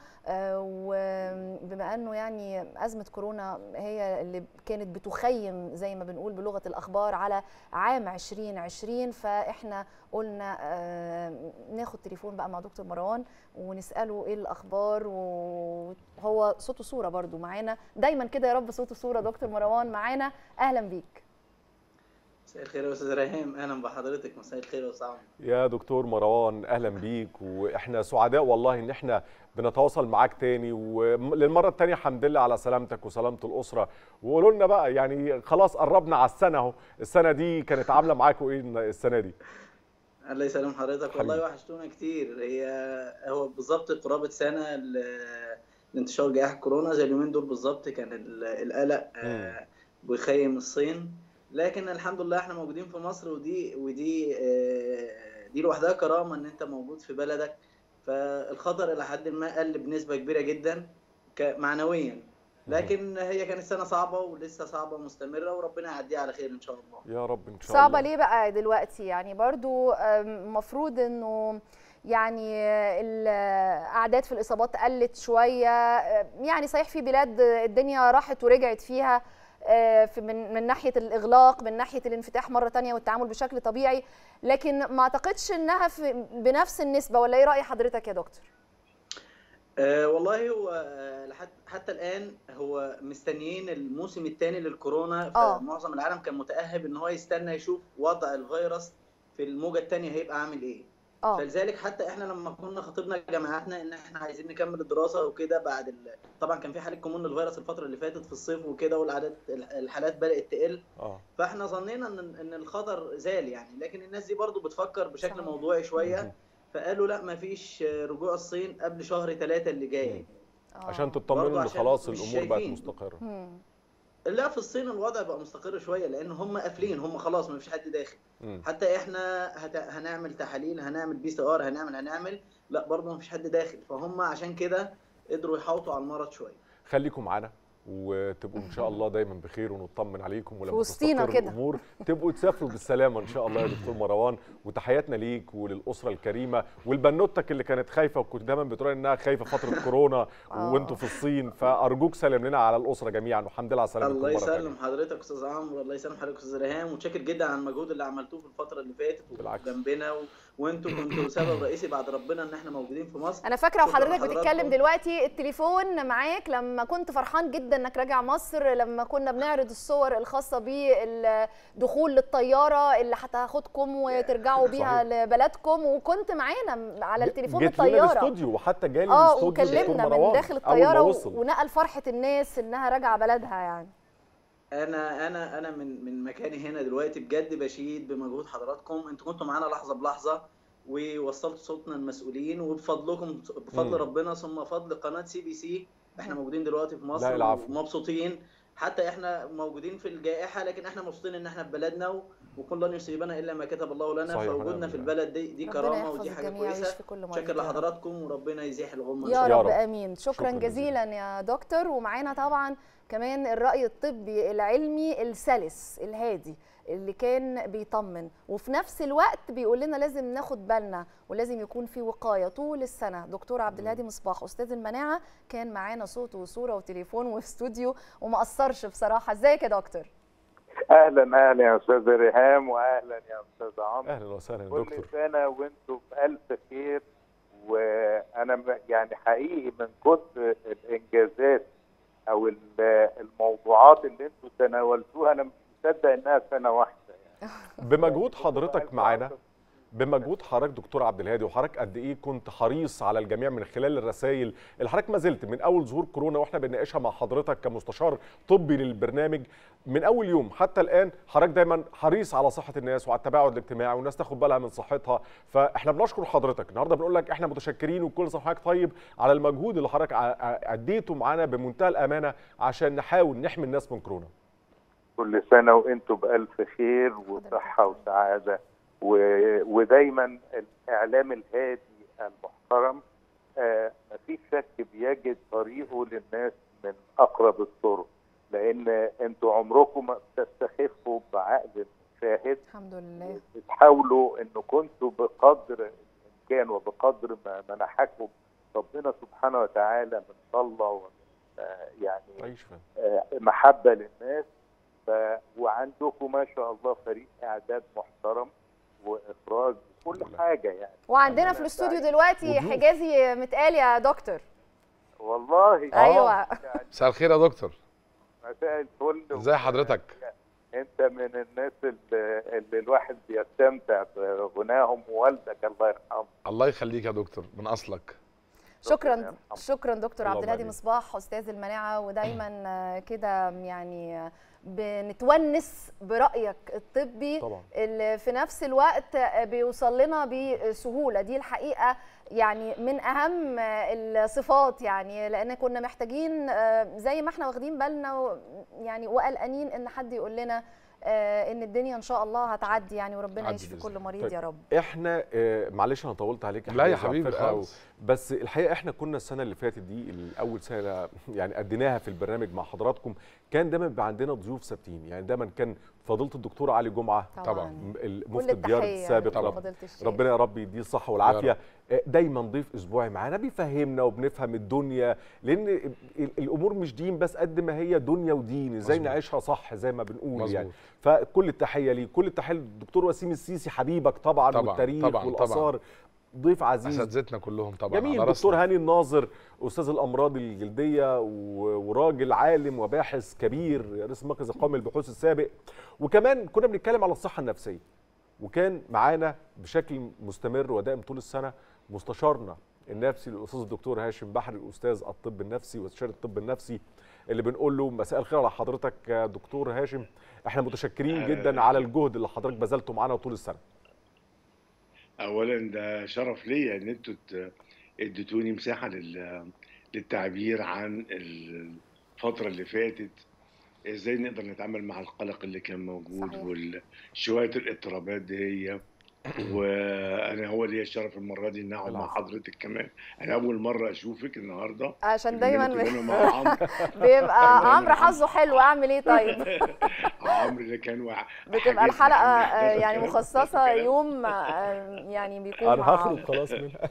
وبما انه يعني ازمه كورونا هي اللي كانت بتخيم زي ما بنقول بلغه الاخبار على عام 2020 فاحنا قلنا ناخد تليفون بقى مع دكتور مروان ونساله ايه الاخبار وهو صوت وصوره برضو معانا دايما كده يا رب صوت وصوره دكتور مروان معانا اهلا بيك مساء الخير يا استاذ ريهام اهلا بحضرتك مساء الخير يا استاذ يا دكتور مروان اهلا بيك واحنا سعداء والله ان احنا بنتواصل معاك تاني وللمره الثانيه الحمد لله على سلامتك وسلامه الاسره وقولوا لنا بقى يعني خلاص قربنا على السنه اهو السنه دي كانت عامله معاكم ايه السنه دي الله يسلم حضرتك والله وحشتونا كتير هي هو بالظبط قرابه سنه لانتشار جائحه كورونا زي اليومين دول بالظبط كان القلق بيخيم الصين لكن الحمد لله احنا موجودين في مصر ودي ودي دي لوحدها كرامه ان انت موجود في بلدك فالخطر الى حد ما قل بنسبه كبيره جدا معنويا لكن هي كانت سنه صعبه ولسه صعبه مستمره وربنا يعديها على خير ان شاء الله يا رب ان شاء صعبة الله صعبه ليه بقى دلوقتي يعني برضو المفروض انه يعني الاعداد في الاصابات قلت شويه يعني صحيح في بلاد الدنيا راحت ورجعت فيها في من من ناحيه الاغلاق من ناحيه الانفتاح مره تانية والتعامل بشكل طبيعي لكن ما اعتقدش انها في بنفس النسبه ولا ايه راي حضرتك يا دكتور أه والله هو حتى الان هو مستنيين الموسم الثاني للكورونا فمعظم العالم كان متاهب ان هو يستنى يشوف وضع الفيروس في الموجه الثانيه هيبقى عامل ايه اه فلذلك حتى احنا لما كنا خطبنا جامعاتنا ان احنا عايزين نكمل الدراسه وكده بعد ال... طبعا كان في حاله كومون للفيروس الفتره اللي فاتت في الصيف وكده والعدد الحالات بدات تقل اه فاحنا ظنينا ان ان الخطر زال يعني لكن الناس دي برضو بتفكر بشكل صحيح. موضوعي شويه فقالوا لا ما فيش رجوع الصين قبل شهر ثلاثة اللي جاي عشان تطمنوا ان خلاص الامور بقت مستقره لا في الصين الوضع بقى مستقر شويه لان هم قافلين هم خلاص ما فيش حد داخل م. حتى احنا هت... هنعمل تحاليل هنعمل بي سي ار هنعمل هنعمل لا برضه ما فيش حد داخل فهم عشان كده قدروا يحوطوا على المرض شويه خليكم معانا وتبقوا ان شاء الله دايما بخير ونطمن عليكم ولما وسطينا تستقر كده. الامور تبقوا تسافروا بالسلامه ان شاء الله يا دكتور مروان وتحياتنا ليك وللاسره الكريمه والبنوتك اللي كانت خايفه وكنت دايما بتقول انها خايفه فتره كورونا آه. وانتوا في الصين فارجوك سلم لنا على الاسره جميعا والحمد لله على سلامتكم الله مرة تانية. يسلم حضرتك استاذ عمرو الله يسلم حضرتك استاذ ريهام ومتشكر جدا على المجهود اللي عملتوه في الفتره اللي فاتت بالعكس. جنبنا و... وانتوا كنتوا سبب رئيسي بعد ربنا ان احنا موجودين في مصر انا فاكره شكراً وحضرتك لحضراتكم. بتتكلم دلوقتي التليفون معاك لما كنت فرحان جدا انك راجع مصر لما كنا بنعرض الصور الخاصه بالدخول للطياره اللي هتاخدكم وترجعوا بيها صحيح. لبلدكم وكنت معانا على التليفون جيت لنا بالطياره الاستوديو وحتى جالي اه الاستوديو دكتور وكلمنا من مروان داخل أول ما الطياره وصل. و- ونقل فرحه الناس انها راجعه بلدها يعني انا انا انا من من مكاني هنا دلوقتي بجد بشيد بمجهود حضراتكم انتوا كنتوا معانا لحظه بلحظه ووصلتوا صوتنا المسؤولين وبفضلكم بفضل مم. ربنا ثم فضل قناه سي بي سي احنا موجودين دلوقتي في مصر لا، العفو. ومبسوطين حتى احنا موجودين في الجائحه لكن احنا مبسوطين ان احنا في بلدنا و- وكل لن يصيبنا الا ما كتب الله لنا صحيح، فوجودنا ونعم في بالله. البلد دي دي ربنا كرامه يحفظ ودي حاجه الجميع ويشفي كويسه كل مريض شكر يا رب. لحضراتكم وربنا يزيح الغمه إن يا شاء رب الله. امين شكرا, شكراً جزيلا يا دكتور ومعانا طبعا كمان الراي الطبي العلمي السلس الهادي اللي كان بيطمن وفي نفس الوقت بيقول لنا لازم ناخد بالنا ولازم يكون في وقايه طول السنه دكتور عبد الهادي مصباح استاذ المناعه كان معانا صوت وصوره وتليفون واستوديو وما قصرش بصراحه ازيك يا دكتور اهلا اهلا يا استاذ ريهام واهلا يا استاذ عمرو اهلا وسهلا يا كل دكتور سنه وانتم بالف خير وانا م- يعني حقيقي من كتر الانجازات او ال- الموضوعات اللي انتم تناولتوها انا مش مصدق انها سنه واحده بمجهود حضرتك معانا بمجهود حضرتك دكتور عبد الهادي وحضرتك قد ايه كنت حريص على الجميع من خلال الرسائل اللي حضرتك ما زلت من اول ظهور كورونا واحنا بنناقشها مع حضرتك كمستشار طبي للبرنامج من اول يوم حتى الان حضرتك دايما حريص على صحه الناس وعلى التباعد الاجتماعي والناس تاخد بالها من صحتها فاحنا بنشكر حضرتك النهارده بنقول لك احنا متشكرين وكل سنه وحضرتك طيب على المجهود اللي حضرتك ع- ع- اديته معانا بمنتهى الامانه عشان نحاول نحمي الناس من كورونا كل سنه وانتم بالف خير وصحه وسعاده و... ودايما الاعلام الهادي المحترم آه مفيش شك بيجد طريقه للناس من اقرب الطرق لان انتوا عمركم ما بتستخفوا بعقل المشاهد الحمد لله بتحاولوا ان كنتوا بقدر الامكان وبقدر ما منحكم ربنا سبحانه وتعالى من صلى ومن آه، يعني آه، محبه للناس ف... وعندكم ما شاء الله فريق اعداد محترم واخراج كل حاجه يعني وعندنا في الاستوديو دلوقتي وضيوف. حجازي متقال يا دكتور والله ايوه يعني مساء الخير يا دكتور مساء الفل ازي حضرتك انت من الناس اللي, اللي الواحد بيستمتع بغناهم ووالدك الله يرحمه الله يخليك يا دكتور من اصلك شكرا شكرا دكتور اللهم عبد الهادي آمين. مصباح استاذ المناعه ودايما آه، كده يعني آه، بنتونس برايك الطبي طبعا. اللي في نفس الوقت آه، بيوصل لنا بسهوله دي الحقيقه يعني من اهم آه، الصفات يعني لان كنا محتاجين آه، زي ما احنا واخدين بالنا و- يعني وقلقانين ان حد يقول لنا آه، ان الدنيا ان شاء الله هتعدي يعني وربنا تعدي يشفي بإذن كل الله. مريض طيب، يا رب احنا آه، معلش انا طولت عليك لا يا حبيبي حبيبي على الفرقة خالص. بس الحقيقه احنا كنا السنه اللي فاتت دي الاول سنه يعني اديناها في البرنامج مع حضراتكم كان دايما بيبقى عندنا ضيوف ثابتين يعني دايما كان فضيله الدكتور علي جمعه طبعا. المفتي الديار التحية السابق طبعاً. رب فضيلة الشيخ. ربنا يا رب يديه الصحه والعافيه آه، دايما ضيف اسبوعي معانا بيفهمنا وبنفهم الدنيا لان ال- ال- الامور مش دين بس قد ما هي دنيا ودين ازاي مظبوط. نعيشها صح زي ما بنقول مظبوط. يعني فكل التحيه ليه كل التحيه للدكتور وسيم السيسي حبيبك طبعا, طبعاً، والتاريخ طبعاً، والاثار ضيف عزيز اساتذتنا كلهم طبعا جميل على دكتور راسنا. هاني الناظر استاذ الامراض الجلديه و- وراجل عالم وباحث كبير رئيس المركز القومي للبحوث السابق وكمان كنا بنتكلم على الصحه النفسيه وكان معانا بشكل مستمر ودائم طول السنه مستشارنا النفسي الاستاذ الدكتور هاشم بحري استاذ الطب النفسي واستشاري الطب النفسي اللي بنقول له مساء الخير على حضرتك يا دكتور هاشم احنا متشكرين جدا على الجهد اللي حضرتك بذلته معانا طول السنه اولا ده شرف ليا ان انتوا ت- اديتوني مساحه لل- للتعبير عن الفتره اللي فاتت ازاي نقدر نتعامل مع القلق اللي كان موجود صحيح. وشويه الاضطرابات دي هي وانا هو ليا الشرف المره دي ان اقعد مع حضرتك كمان انا اول مره اشوفك النهارده عشان بما دايما إنكم هنا مع عمرو بيبقى عمرو حظه حلو اعمل ايه طيب عمرو ده كان وع- بتبقى حاجزنا الحلقه عن آه، أحداث يعني الكلام. مخصصه يوم آه، يعني بيكون انا مع هخرج عمرو. خلاص منها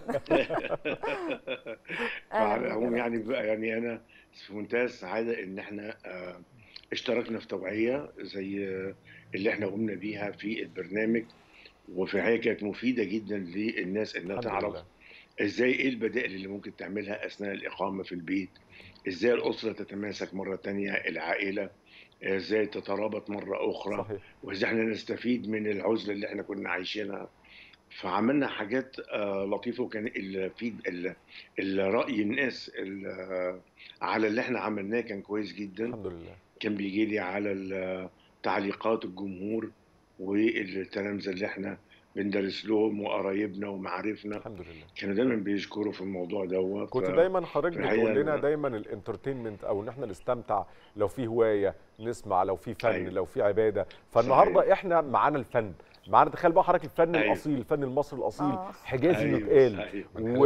فعلى العموم يعني بقى يعني انا في منتهى السعاده ان احنا آه، اشتركنا في توعيه زي آه، اللي احنا قمنا بيها في البرنامج وفي حاجه كانت مفيده جدا للناس انها الحمد تعرف لله. ازاي ايه البدائل اللي ممكن تعملها اثناء الاقامه في البيت ازاي الاسره تتماسك مره تانية العائله ازاي تترابط مره اخرى صحيح. وازاي احنا نستفيد من العزله اللي احنا كنا عايشينها فعملنا حاجات آه، لطيفه وكان ال- في ال- الراي الناس ال- آه، على اللي احنا عملناه كان كويس جدا الحمد لله كان بيجي لي على ال- تعليقات الجمهور والتلامذه اللي احنا بندرس لهم وقرايبنا ومعارفنا الحمد لله كانوا دايما بيشكروا في الموضوع دوت كنت ف- دايما حضرتك في الحقيقة بتقول لنا أنا- دايما الانترتينمنت او ان احنا نستمتع لو في هوايه نسمع لو في فن أيوة. لو في عباده فالنهارده صحيح. احنا معانا الفن معانا تخيل بقى حضرتك الفن أيوة. الاصيل الفن المصري الاصيل آه. حجازي أيوة، متقال أيوة.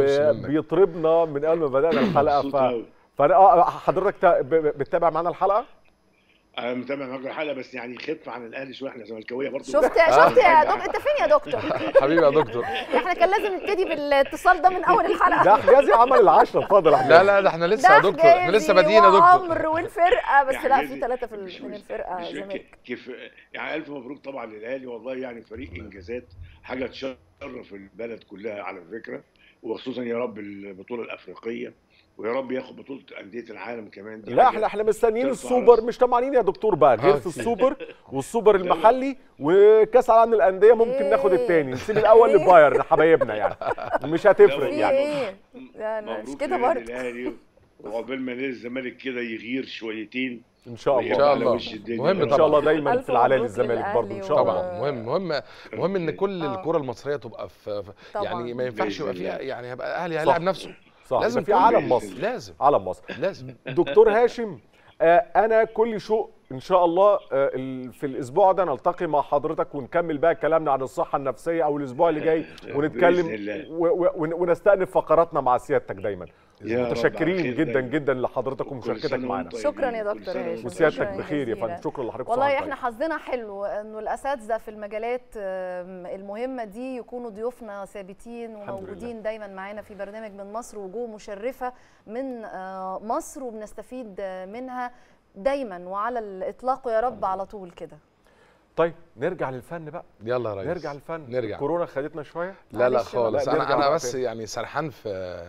وبيطربنا من اول ما بدانا الحلقه مبسوط ف أوي. فانا اه حضرتك تا- ب- ب- بتتابع معانا الحلقه انا متابع معاك الحلقه بس يعني خف عن الاهلي شويه احنا زملكاويه برضه شفت شفت يا دكتور انت فين يا دكتور حبيبي يا دكتور احنا كان لازم نبتدي بالاتصال ده من اول الحلقه ده حجازي عمل العشره اتفضل يا لا حجازي لا ده احنا لسه ده يا دكتور احنا لسه حجازي بادئين يا دكتور وعمرو والفرقه بس يا لا في حجازي، ثلاثه في مش- ال- من مش- الفرقه مش زمالك كيف يعني الف مبروك طبعا للاهلي والله يعني فريق انجازات حاجه تشرف البلد كلها على فكره وخصوصا يا رب البطوله الافريقيه ويا رب ياخد بطوله انديه العالم كمان دي لا حاجة احنا احنا مستنيين ترفع السوبر راس- مش طمعانين يا دكتور بقى غير آه، في في. السوبر والسوبر المحلي وكاس العالم للانديه ممكن ناخد التاني نسيب الاول للبايرن حبايبنا يعني مش هتفرق في يعني ايه لا لا مش مبروك كده للنادي برضه الاهلي وعقبال ما نادي الزمالك كده يغير شويتين ان شاء الله إن شاء على الله. وش الدنيا. مهم ان شاء الله طبعاً. دايما ألف في العلالي مبروك الزمالك برضه ان للأهلي شاء الله طبعا مهم مهم مهم ان كل آه. الكره المصريه تبقى في في- طبعاً. يعني ما ينفعش بإذن يبقى فيها الله. يعني هيبقى الاهلي صح. هيلاعب نفسه صح لازم يبقى في كل- عالم مصر لازم علم مصر لازم دكتور هاشم آه، انا كل شوق ان شاء الله آه، ال- في الاسبوع ده نلتقي مع حضرتك ونكمل بقى كلامنا عن الصحه النفسيه او الاسبوع اللي جاي ونتكلم بإذن الله. و- و- ون- ونستأنف فقراتنا مع سيادتك دايما يا رب على متشكرين خير جدا دايما. جدا لحضرتك وكل ومشاركتك سنة معنا وأنتم شكرا يا طيبين. كل دكتور سنة هاشم وأنتم وسيادتك شكراً بخير يا جزيلاً. فندم شكرا لحضرتك والله وصحتك احنا حظنا حلو انه الاساتذه في المجالات آم، المهمه دي يكونوا ضيوفنا ثابتين الحمد وموجودين دايما معانا في برنامج من مصر وجوه مشرفه من آه، مصر وبنستفيد آه، منها دايما وعلى الاطلاق ويا رب على طول كده طيب نرجع للفن بقى يلا يا ريس نرجع للفن نرجع الكورونا خدتنا شويه لا لا معلش بقى. خالص لا، انا نرجع انا بقى بس تاني. يعني سرحان في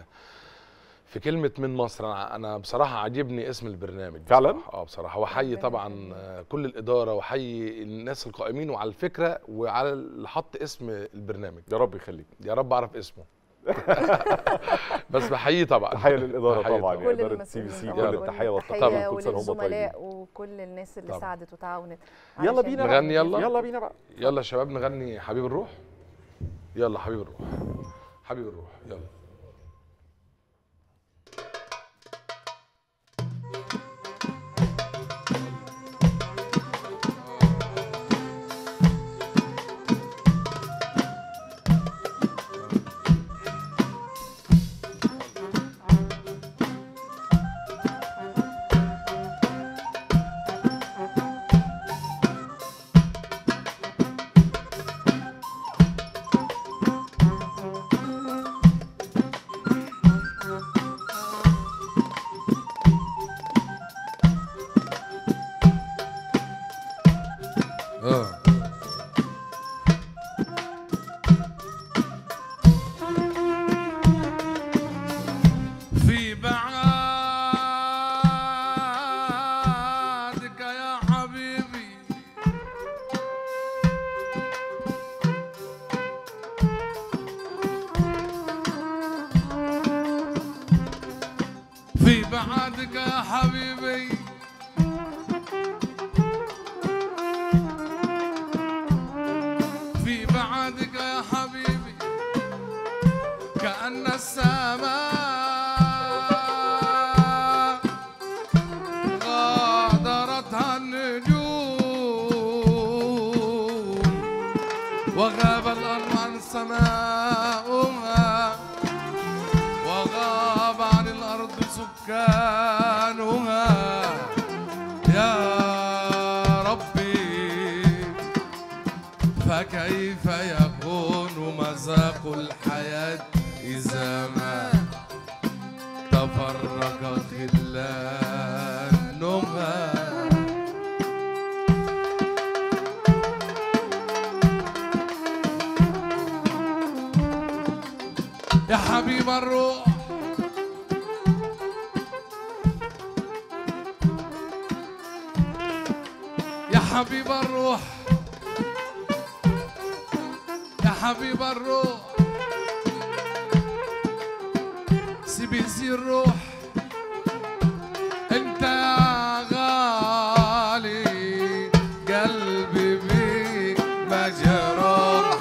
في كلمة من مصر أنا أنا بصراحة عاجبني اسم البرنامج فعلاً؟ بصراحة. اه بصراحة وحيي طبعا آه، كل الإدارة وحيي الناس القائمين وعلى الفكرة وعلى اللي حط اسم البرنامج يا رب يخليك يا رب أعرف اسمه بس بحييه طبعا تحيه للاداره تحية طبعا كل اداره سي بي المسؤولين سي طبعاً. كل التحيه والتقدير تحية كل سنه وهم طيبين وللزملاء وكل الناس اللي طبعاً. ساعدت وتعاونت يلا علشان بينا بقى. نغني يلا يلا بينا بقى يلا يا شباب نغني حبيب الروح يلا حبيب الروح حبيب الروح يلا اه في بعادك يا حبيبي في بعادك يا حبيبي في بعادك يا حبيبي كأن السماء غادرتها النجوم وغاب الأرمان مسكنها يا ربي فكيف يكون مذاق الحياة إذا ما تفرق خلانها يا حبيب الروح يا حبيب الروح يا حبيب الروح سيبي زي الروح انت يا غالي قلبي بيك مجروح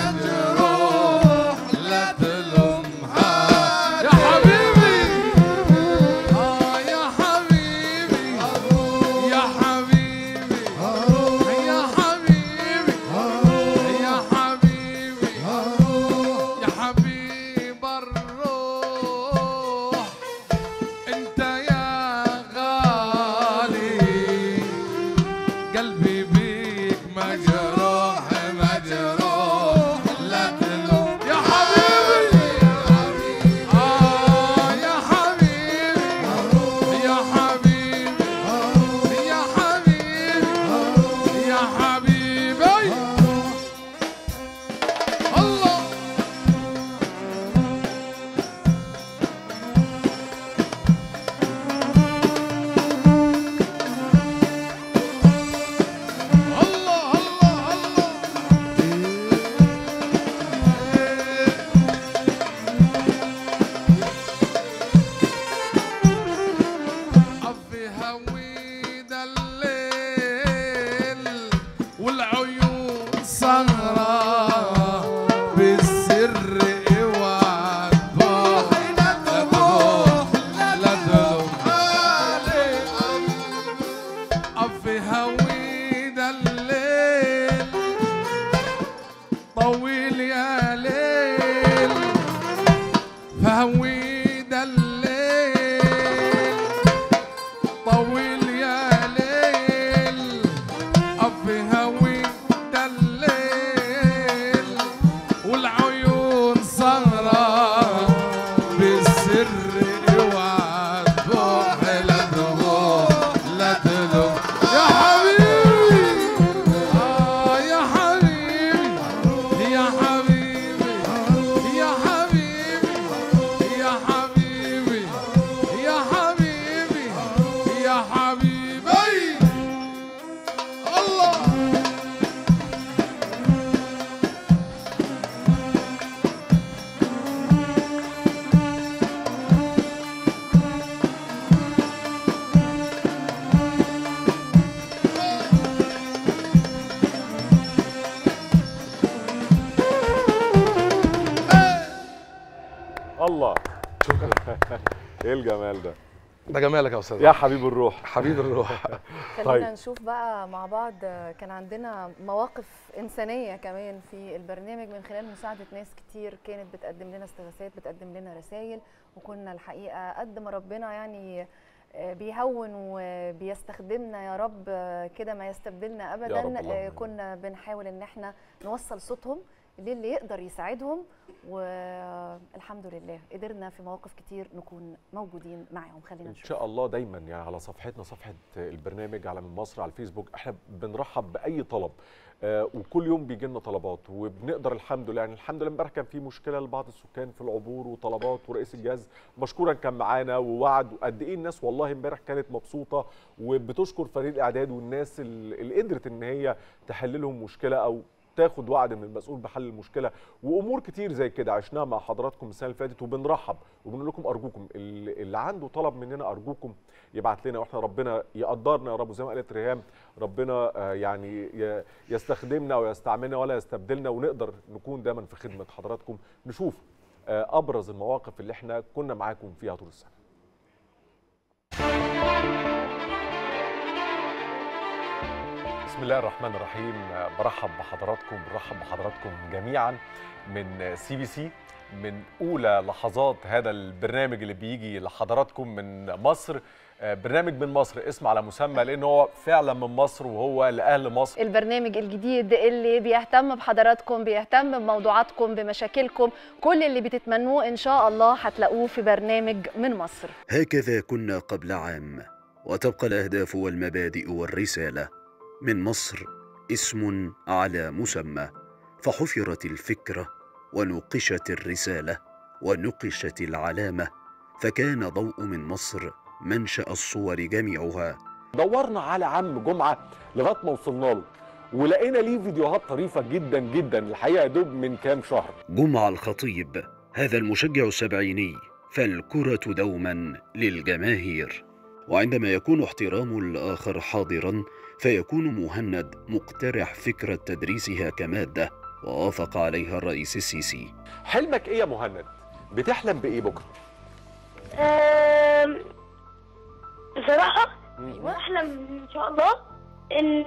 مجروح لا تلومها يا حبيبي اه يا حبيبي يا حبيبي يا حبيبي يا حبيبي يا حبيب الروح انت يا غالي قلبي بيك مجروح مجروح لا تلوم يا حبيبي آه يا حبيبي يا حبيبي يا حبيبي يا حبيبي الله أفي هويد الليل والعيون سهرة بالسر اوعى تروح لا تروح لا تروح أفي هويد الليل طويل يا ليل فهويد الليل طويل يا ليل أفي هويد الليل والعيون سهرة بالسر اوعى تروح لا تروح لا تروح يا حبيبي آه يا حبيبي يا حبيبي يا حبيبي يا حبيبي يا حبيبي يا حبيبي الله الله ايه الجمال ده ده جمالك يا استاذ يا حبيب الروح حبيب الروح خلينا نشوف بقى مع بعض كان عندنا مواقف إنسانية كمان في البرنامج من خلال مساعدة ناس كتير كانت بتقدم لنا استغاثات بتقدم لنا رسائل وكنا الحقيقة قد ما ربنا يعني بيهون وبيستخدمنا يا رب كده ما يستبدلنا ابدا رب اللهم كنا بنحاول ان احنا نوصل صوتهم للي يقدر يساعدهم والحمد لله قدرنا في مواقف كتير نكون موجودين معاهم خلينا ان نشوف شاء الله دايما يعني على صفحتنا صفحه البرنامج على من مصر على الفيسبوك احنا بنرحب باي طلب آه وكل يوم بيجي لنا طلبات وبنقدر الحمد لله يعني الحمد لله امبارح كان في مشكله لبعض السكان في العبور وطلبات ورئيس الجهاز مشكورا كان معانا ووعد وقد ايه الناس والله امبارح كانت مبسوطه وبتشكر فريق الاعداد والناس اللي قدرت ان هي تحل لهم مشكله او تاخد وعد من المسؤول بحل المشكله وامور كتير زي كده عشناها مع حضراتكم السنه اللي فاتت وبنرحب وبنقول لكم ارجوكم اللي عنده طلب مننا ارجوكم يبعت لنا واحنا ربنا يقدرنا يا رب زي ما قالت ريهام ربنا يعني يستخدمنا ويستعملنا ولا يستبدلنا ونقدر نكون دايما في خدمه حضراتكم نشوف ابرز المواقف اللي احنا كنا معاكم فيها طول السنه بسم الله الرحمن الرحيم برحب بحضراتكم برحب بحضراتكم جميعا من سي بي سي من اولى لحظات هذا البرنامج اللي بيجي لحضراتكم من مصر برنامج من مصر اسم على مسمى لان هو فعلا من مصر وهو لاهل مصر البرنامج الجديد اللي بيهتم بحضراتكم بيهتم بموضوعاتكم بمشاكلكم كل اللي بتتمنوه ان شاء الله هتلاقوه في برنامج من مصر هكذا كنا قبل عام وتبقى الاهداف والمبادئ والرساله من مصر اسم على مسمى فحفرت الفكره ونقشت الرساله ونقشت العلامه فكان ضوء من مصر منشا الصور جميعها دورنا على عم جمعه لغايه ما وصلنا له ولقينا ليه فيديوهات طريفه جدا جدا الحقيقه يا دوب من كام شهر جمعه الخطيب هذا المشجع السبعيني فالكره دوما للجماهير وعندما يكون احترام الاخر حاضرا فيكون مهند مقترح فكره تدريسها كماده ووافق عليها الرئيس السيسي حلمك ايه يا مهند بتحلم بايه بكره أم... بصراحة بحلم إن شاء الله إن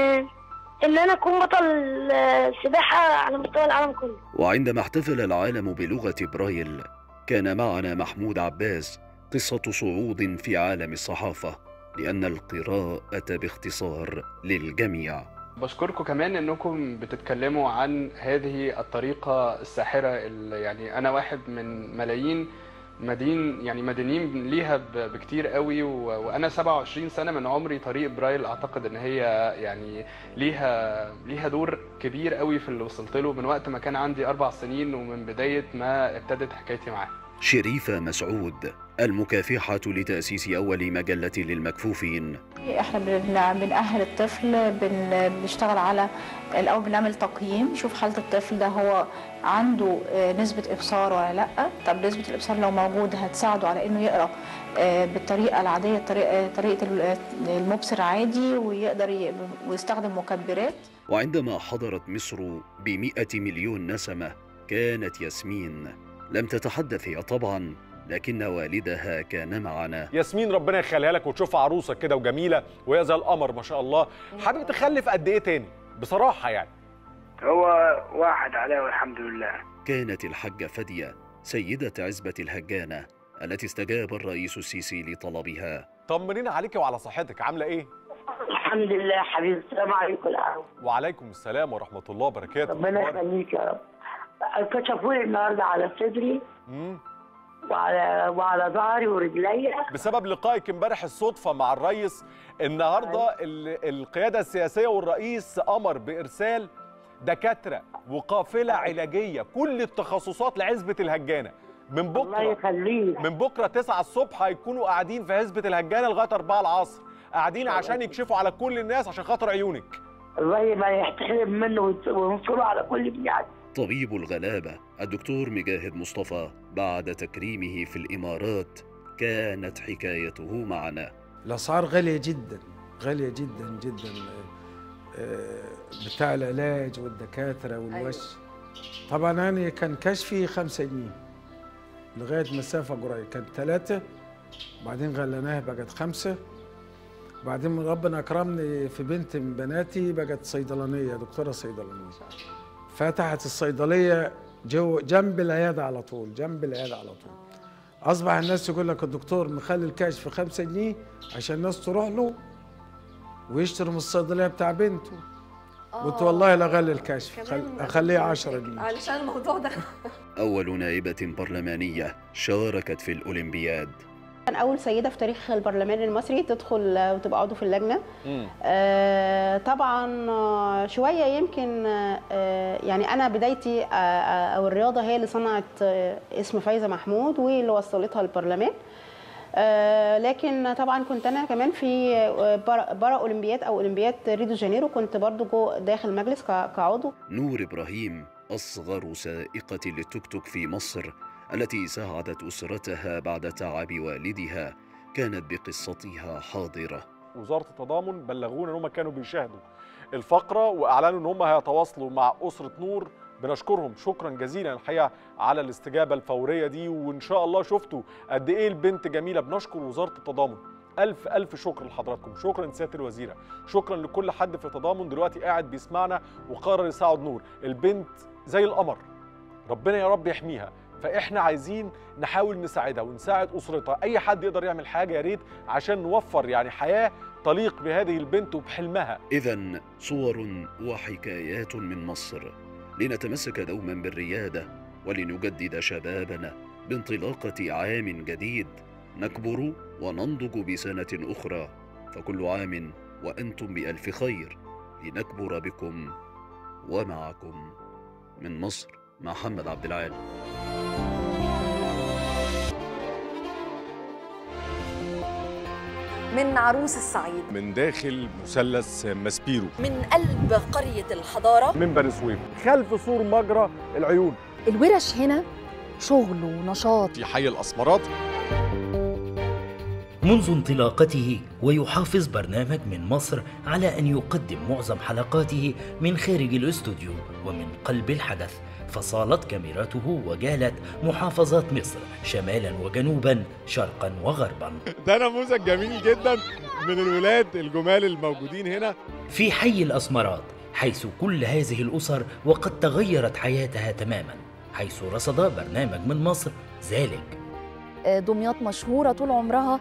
إن أنا أكون بطل سباحة على مستوى العالم كله. وعندما احتفل العالم بلغة برايل كان معنا محمود عباس قصة صعود في عالم الصحافة لأن القراءة باختصار للجميع. بشكركم كمان انكم بتتكلموا عن هذه الطريقة الساحرة اللي يعني انا واحد من ملايين مدين يعني مدينين ليها بكتير قوي وانا 27 سنه من عمري طريق برايل اعتقد ان هي يعني ليها ليها دور كبير قوي في اللي وصلت له من وقت ما كان عندي اربع سنين ومن بدايه ما ابتدت حكايتي معاه شريفة مسعود المكافحة لتأسيس أول مجلة للمكفوفين احنا بنأهل الطفل بنشتغل على الأول بنعمل تقييم نشوف حالة الطفل ده هو عنده نسبة إبصار ولا لأ طب نسبة الإبصار لو موجود هتساعده على إنه يقرأ بالطريقة العادية الطريقة طريقة المبصر عادي ويقدر ويستخدم مكبرات وعندما حضرت مصر بمئة مليون نسمة كانت ياسمين لم تتحدث هي طبعا لكن والدها كان معنا ياسمين ربنا يخليها لك وتشوفها عروسه كده وجميله وهي زي القمر ما شاء الله حابب تخلف قد ايه تاني بصراحه يعني هو واحد عليه والحمد لله كانت الحجة فدية سيدة عزبة الهجانة التي استجاب الرئيس السيسي لطلبها طمنينا عليك وعلى صحتك عامله ايه الحمد لله حبيبي السلام عليكم العافيه وعليكم السلام ورحمه الله وبركاته ربنا يخليك يا رب كشفوا لي النهارده على صدري وعلى وعلى ظهري ورجليا بسبب لقائك امبارح الصدفه مع الرئيس النهارده القياده السياسيه والرئيس امر بارسال دكاتره وقافله علاجيه كل التخصصات لعزبه الهجانه من بكره الله يخليك من بكره 9 الصبح هيكونوا قاعدين في عزبه الهجانه لغايه 4 العصر قاعدين عشان يكشفوا على كل الناس عشان خاطر عيونك الله ما يحترم منه وينصره على كل بيعد طبيب الغلابة الدكتور مجاهد مصطفى بعد تكريمه في الإمارات كانت حكايته معنا الأسعار غالية جدا غالية جدا جدا بتاع العلاج والدكاترة والوش طبعا أنا كان كشفي خمسة جنيه لغاية مسافة قريبة كانت ثلاثة بعدين غليناها بقت خمسة بعدين ربنا أكرمني في بنت من بناتي بقت صيدلانية دكتورة صيدلانية فتحت الصيدليه جو جنب العياده على طول جنب العياده على طول اصبح الناس يقول لك الدكتور مخلي الكشف 5 جنيه عشان الناس تروح له ويشتروا من الصيدليه بتاع بنته قلت والله لا غلي الكشف خل... اخليه 10 جنيه علشان الموضوع ده اول نائبه برلمانيه شاركت في الاولمبياد كان اول سيده في تاريخ البرلمان المصري تدخل وتبقى عضو في اللجنه آه طبعا شويه يمكن آه يعني انا بدايتي آه او الرياضه هي اللي صنعت اسم فايزه محمود واللي وصلتها للبرلمان آه لكن طبعا كنت انا كمان في برا اولمبياد او اولمبياد ريو جانيرو كنت برضو جو داخل المجلس كعضو نور ابراهيم اصغر سائقه للتوك توك في مصر التي ساعدت اسرتها بعد تعب والدها كانت بقصتها حاضره وزاره التضامن بلغونا ان هم كانوا بيشاهدوا الفقره واعلنوا ان هم هيتواصلوا مع اسره نور بنشكرهم شكرا جزيلا الحقيقه على الاستجابه الفوريه دي وان شاء الله شفتوا قد ايه البنت جميله بنشكر وزاره التضامن الف الف شكر لحضراتكم شكرا سياده الوزيره شكرا لكل حد في تضامن دلوقتي قاعد بيسمعنا وقرر يساعد نور البنت زي القمر ربنا يا رب يحميها فاحنا عايزين نحاول نساعدها ونساعد اسرتها اي حد يقدر يعمل حاجه يا ريت عشان نوفر يعني حياه تليق بهذه البنت وبحلمها إذا صور وحكايات من مصر لنتمسك دوما بالريادة ولنجدد شبابنا بانطلاقة عام جديد نكبر وننضج بسنة أخرى فكل عام وأنتم بألف خير لنكبر بكم ومعكم من مصر محمد عبد العال من عروس الصعيد من داخل مثلث ماسبيرو من قلب قرية الحضارة من بني سويف خلف سور مجرى العيون الورش هنا شغل ونشاط في حي الاسمرات منذ انطلاقته ويحافظ برنامج من مصر على أن يقدم معظم حلقاته من خارج الاستوديو ومن قلب الحدث فصالت كاميراته وجالت محافظات مصر شمالا وجنوبا شرقا وغربا ده نموذج جميل جدا من الولاد الجمال الموجودين هنا في حي الأسمرات حيث كل هذه الأسر وقد تغيرت حياتها تماما حيث رصد برنامج من مصر ذلك دمياط مشهورة طول عمرها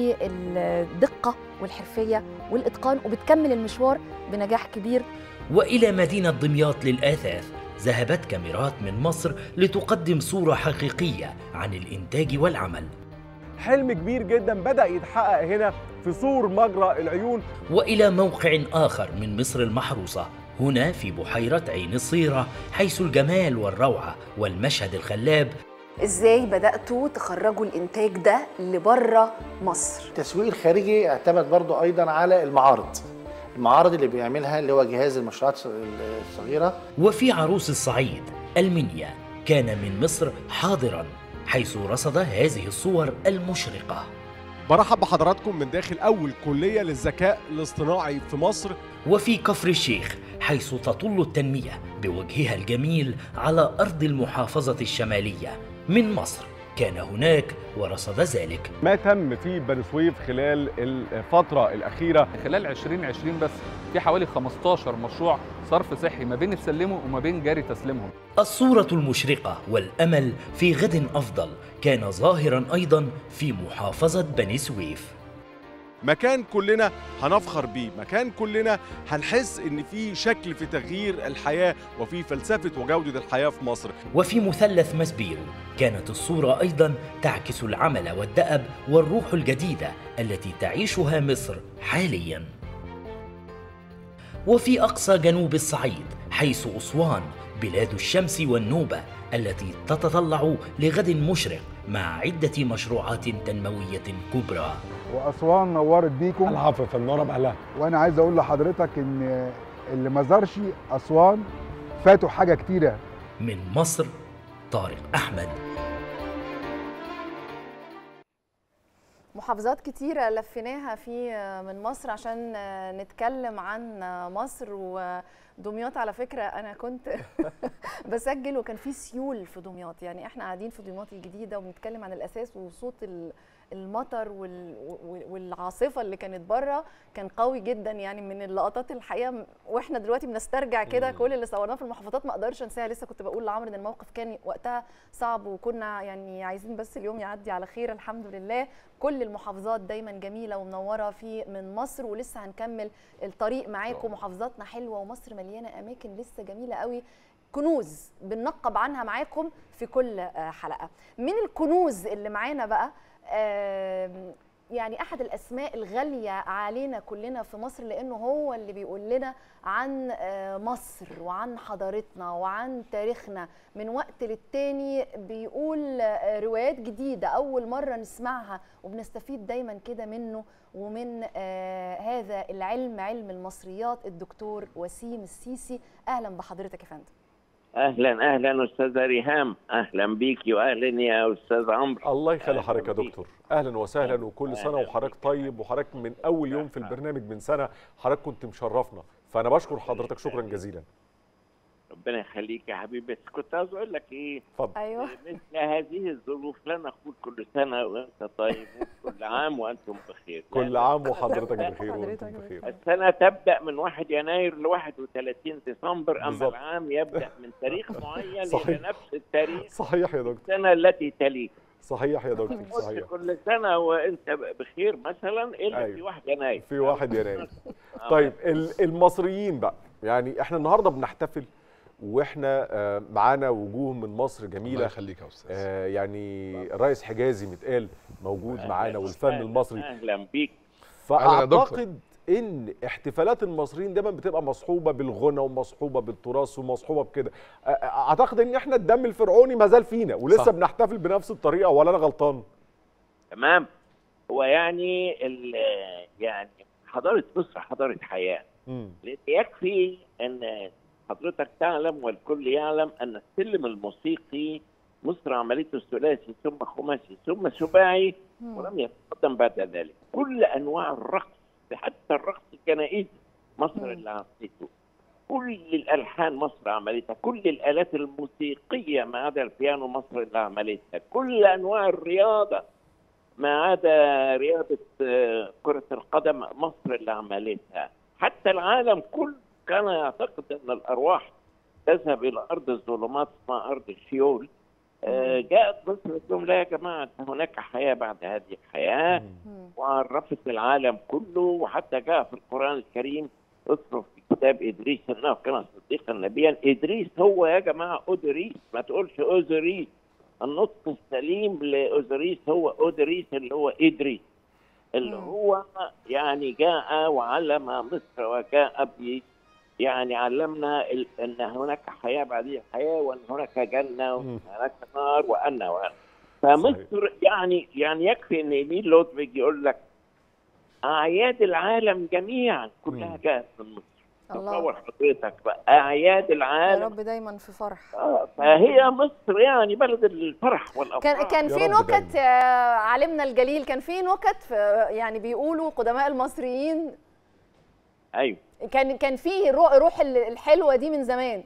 بالدقة والحرفية والإتقان وبتكمل المشوار بنجاح كبير وإلى مدينة دمياط للآثاث ذهبت كاميرات من مصر لتقدم صورة حقيقية عن الإنتاج والعمل حلم كبير جدا بدأ يتحقق هنا في سور مجرى العيون وإلى موقع آخر من مصر المحروسة هنا في بحيرة عين الصيرة حيث الجمال والروعة والمشهد الخلاب ازاي بدأتوا تخرجوا الانتاج ده لبره مصر التسويق الخارجي اعتمد برضو ايضا على المعارض المعارض اللي بيعملها اللي هو جهاز المشروعات الصغيره وفي عروس الصعيد المنيا كان من مصر حاضرا حيث رصد هذه الصور المشرقه برحب بحضراتكم من داخل اول كليه للذكاء الاصطناعي في مصر وفي كفر الشيخ حيث تطل التنميه بوجهها الجميل على ارض المحافظه الشماليه من مصر كان هناك ورصد ذلك ما تم في بني سويف خلال الفترة الأخيرة خلال 2020 بس في حوالي 15 مشروع صرف صحي ما بين تسلمه وما بين جاري تسليمهم الصورة المشرقة والأمل في غد أفضل كان ظاهرا أيضا في محافظة بني سويف مكان كلنا هنفخر بيه مكان كلنا هنحس ان في شكل في تغيير الحياه وفي فلسفه وجوده الحياه في مصر وفي مثلث مسبيرو كانت الصوره ايضا تعكس العمل والدأب والروح الجديده التي تعيشها مصر حاليا وفي اقصى جنوب الصعيد حيث اسوان بلاد الشمس والنوبه التي تتطلع لغد مشرق مع عده مشروعات تنمويه كبرى واسوان نورت بيكم العفو في النور بأهلها وانا عايز اقول لحضرتك ان اللي ما زارش اسوان فاتوا حاجه كتيره من مصر طارق احمد محافظات كتيرة لفيناها في من مصر عشان نتكلم عن مصر ودمياط على فكرة أنا كنت بسجل وكان في سيول في دمياط يعني احنا قاعدين في دمياط الجديدة وبنتكلم عن الأساس وصوت المطر والعاصفة اللي كانت بره كان قوي جدا يعني من اللقطات الحقيقة واحنا دلوقتي بنسترجع كده كل اللي صورناه في المحافظات ما اقدرش انساها لسه كنت بقول لعمرو ان الموقف كان وقتها صعب وكنا يعني عايزين بس اليوم يعدي على خير الحمد لله كل المحافظات دايما جميله ومنوره في من مصر ولسه هنكمل الطريق معاكم محافظاتنا حلوه ومصر مليانه اماكن لسه جميله قوي كنوز بننقب عنها معاكم في كل حلقه من الكنوز اللي معانا بقى يعني احد الاسماء الغاليه علينا كلنا في مصر لانه هو اللي بيقول لنا عن مصر وعن حضارتنا وعن تاريخنا من وقت للتاني بيقول روايات جديده اول مره نسمعها وبنستفيد دايما كده منه ومن هذا العلم علم المصريات الدكتور وسيم السيسي اهلا بحضرتك يا فندم اهلا اهلا استاذه ريهام اهلا بيكي واهلا يا استاذ عمرو الله يخلي حضرتك يا دكتور اهلا وسهلا وكل سنه وحضرتك طيب وحضرتك من اول يوم في البرنامج من سنه حضرتك كنت مشرفنا فانا بشكر حضرتك شكرا جزيلا ربنا يخليك يا حبيبي بس كنت عاوز اقول لك ايه اتفضل ايوه مثل هذه الظروف لا نقول كل سنه وانت طيب وكل عام وانتم بخير لا، كل لا. عام وحضرتك بخير وانتم بخير السنة تبدأ من 1 يناير ل 31 ديسمبر أما بالظبط. العام يبدأ من تاريخ معين صحيح. إلى نفس التاريخ صحيح يا دكتور السنة التي تليه صحيح يا دكتور قلت صحيح كل سنة وأنت بخير مثلا إلا أيوة. في 1 يناير في واحد يناير آه. طيب ال- المصريين بقى يعني احنا النهارده بنحتفل واحنا آه، معانا وجوه من مصر جميله الله يخليك يا استاذ آه، يعني الرئيس حجازي متقال موجود أهلاً معانا والفن وسهلاً. المصري أهلا بيك أهلاً يا دكتور. فاعتقد ان احتفالات المصريين دايما بتبقى مصحوبه بالغنى ومصحوبه بالتراث ومصحوبه بكده أ- اعتقد ان احنا الدم الفرعوني ما زال فينا ولسه صح. بنحتفل بنفس الطريقه ولا انا غلطان تمام هو يعني ال- يعني حضارة مصر حضارة حياة مم. لأن يكفي أن حضرتك تعلم والكل يعلم أن السلم الموسيقي مصر عملته ثلاثي ثم خماسي ثم سباعي ولم يتقدم بعد ذلك كل أنواع الرقص حتى الرقص الجنائزي مصر اللي عملته كل الألحان مصر عملتها كل الآلات الموسيقية ما عدا البيانو مصر اللي عملتها كل أنواع الرياضة ما عدا رياضة آه، كرة القدم مصر اللي عملتها حتى العالم كله كان يعتقد أن الأرواح تذهب إلى أرض الظلمات اسمها أرض الشيول آه، جاءت مصر قالت لهم لا يا جماعة هناك حياة بعد هذه الحياة وعرفت العالم كله وحتى جاء في القرآن الكريم اذكر في كتاب إدريس أنه كان صديقا نبيا إدريس هو يا جماعة أدريس ما تقولش أوزريس النطق السليم لأوزريس هو أودريس اللي هو إدريس اللي هو يعني جاء وعلم مصر وجاء ب يعني علمنا ال- ان هناك حياه بعد الحياه وان هناك جنه وان هناك نار وان وان فمصر يعني يعني يكفي ان ايميل لودفيج يقول لك اعياد العالم جميعا كلها جاءت من مصر الله. تصور حضرتك بقى اعياد يا العالم رب دايما في فرح آه، فهي مصر يعني بلد الفرح والافراح كان كان في نكت آه، عالمنا الجليل كان في نكت في- يعني بيقولوا قدماء المصريين ايوه كان كان في رو- روح ال- الحلوه دي من زمان